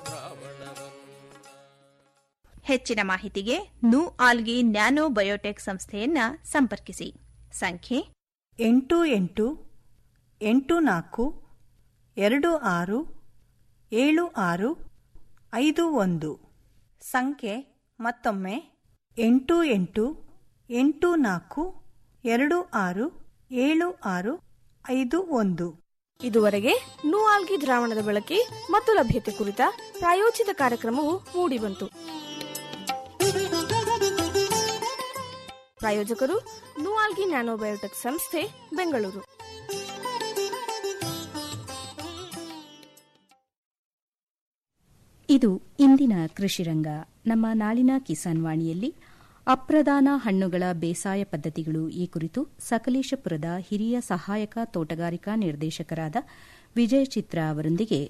ಹೆಚ್ಚಿನ ಮಾಹಿತಿಗೆ ನು ಆಲ್ಗಿ ನ್ಯಾನೋ ಬಯೋಟೆಕ್ ಸಂಸ್ಥೆಯನ್ನ ಸಂಪರ್ಕಿಸಿ ಸಂಖ್ಯೆ ಎಂಟು ಎಂಟು ಎಂಟು ನಾಲ್ಕು ಎರಡು ಆರು ಏಳು ಆರು ಐದು ಒಂದು ಸಂಖ್ಯೆ ಮತ್ತೊಮ್ಮೆ ಎಂಟು ಎಂಟು ಎಂಟು ನಾಲ್ಕು ಎರಡು ಆರು ಏಳು ಆರು ಐದು ಒಂದು ಇದುವರೆಗೆ ನೂಆಲ್ಗಿ ದ್ರಾವಣದ ಬಳಕೆ ಮತ್ತು ಲಭ್ಯತೆ ಕುರಿತ ಪ್ರಾಯೋಜಿತ ಕಾರ್ಯಕ್ರಮವು ಮೂಡಿಬಂತು ಪ್ರಾಯೋಜಕರು ನುವಾಲ್ಗಿ ನ್ಯಾನೋಬಯೋಟೆಕ್ ಸಂಸ್ಥೆ ಬೆಂಗಳೂರು ಇದು ಇಂದಿನ ಕೃಷಿರಂಗ ನಮ್ಮ ನಾಳಿನ ಕಿಸಾನ್ ವಾಣಿಯಲ್ಲಿ ಅಪ್ರಧಾನ ಹಣ್ಣುಗಳ ಬೇಸಾಯ ಪದ್ಧತಿಗಳು ಈ ಕುರಿತು ಸಕಲೇಶಪುರದ ಹಿರಿಯ ಸಹಾಯಕ ತೋಟಗಾರಿಕಾ ನಿರ್ದೇಶಕರಾದ ವಿಜಯ ಚಿತ್ರ ಅವರೊಂದಿಗೆ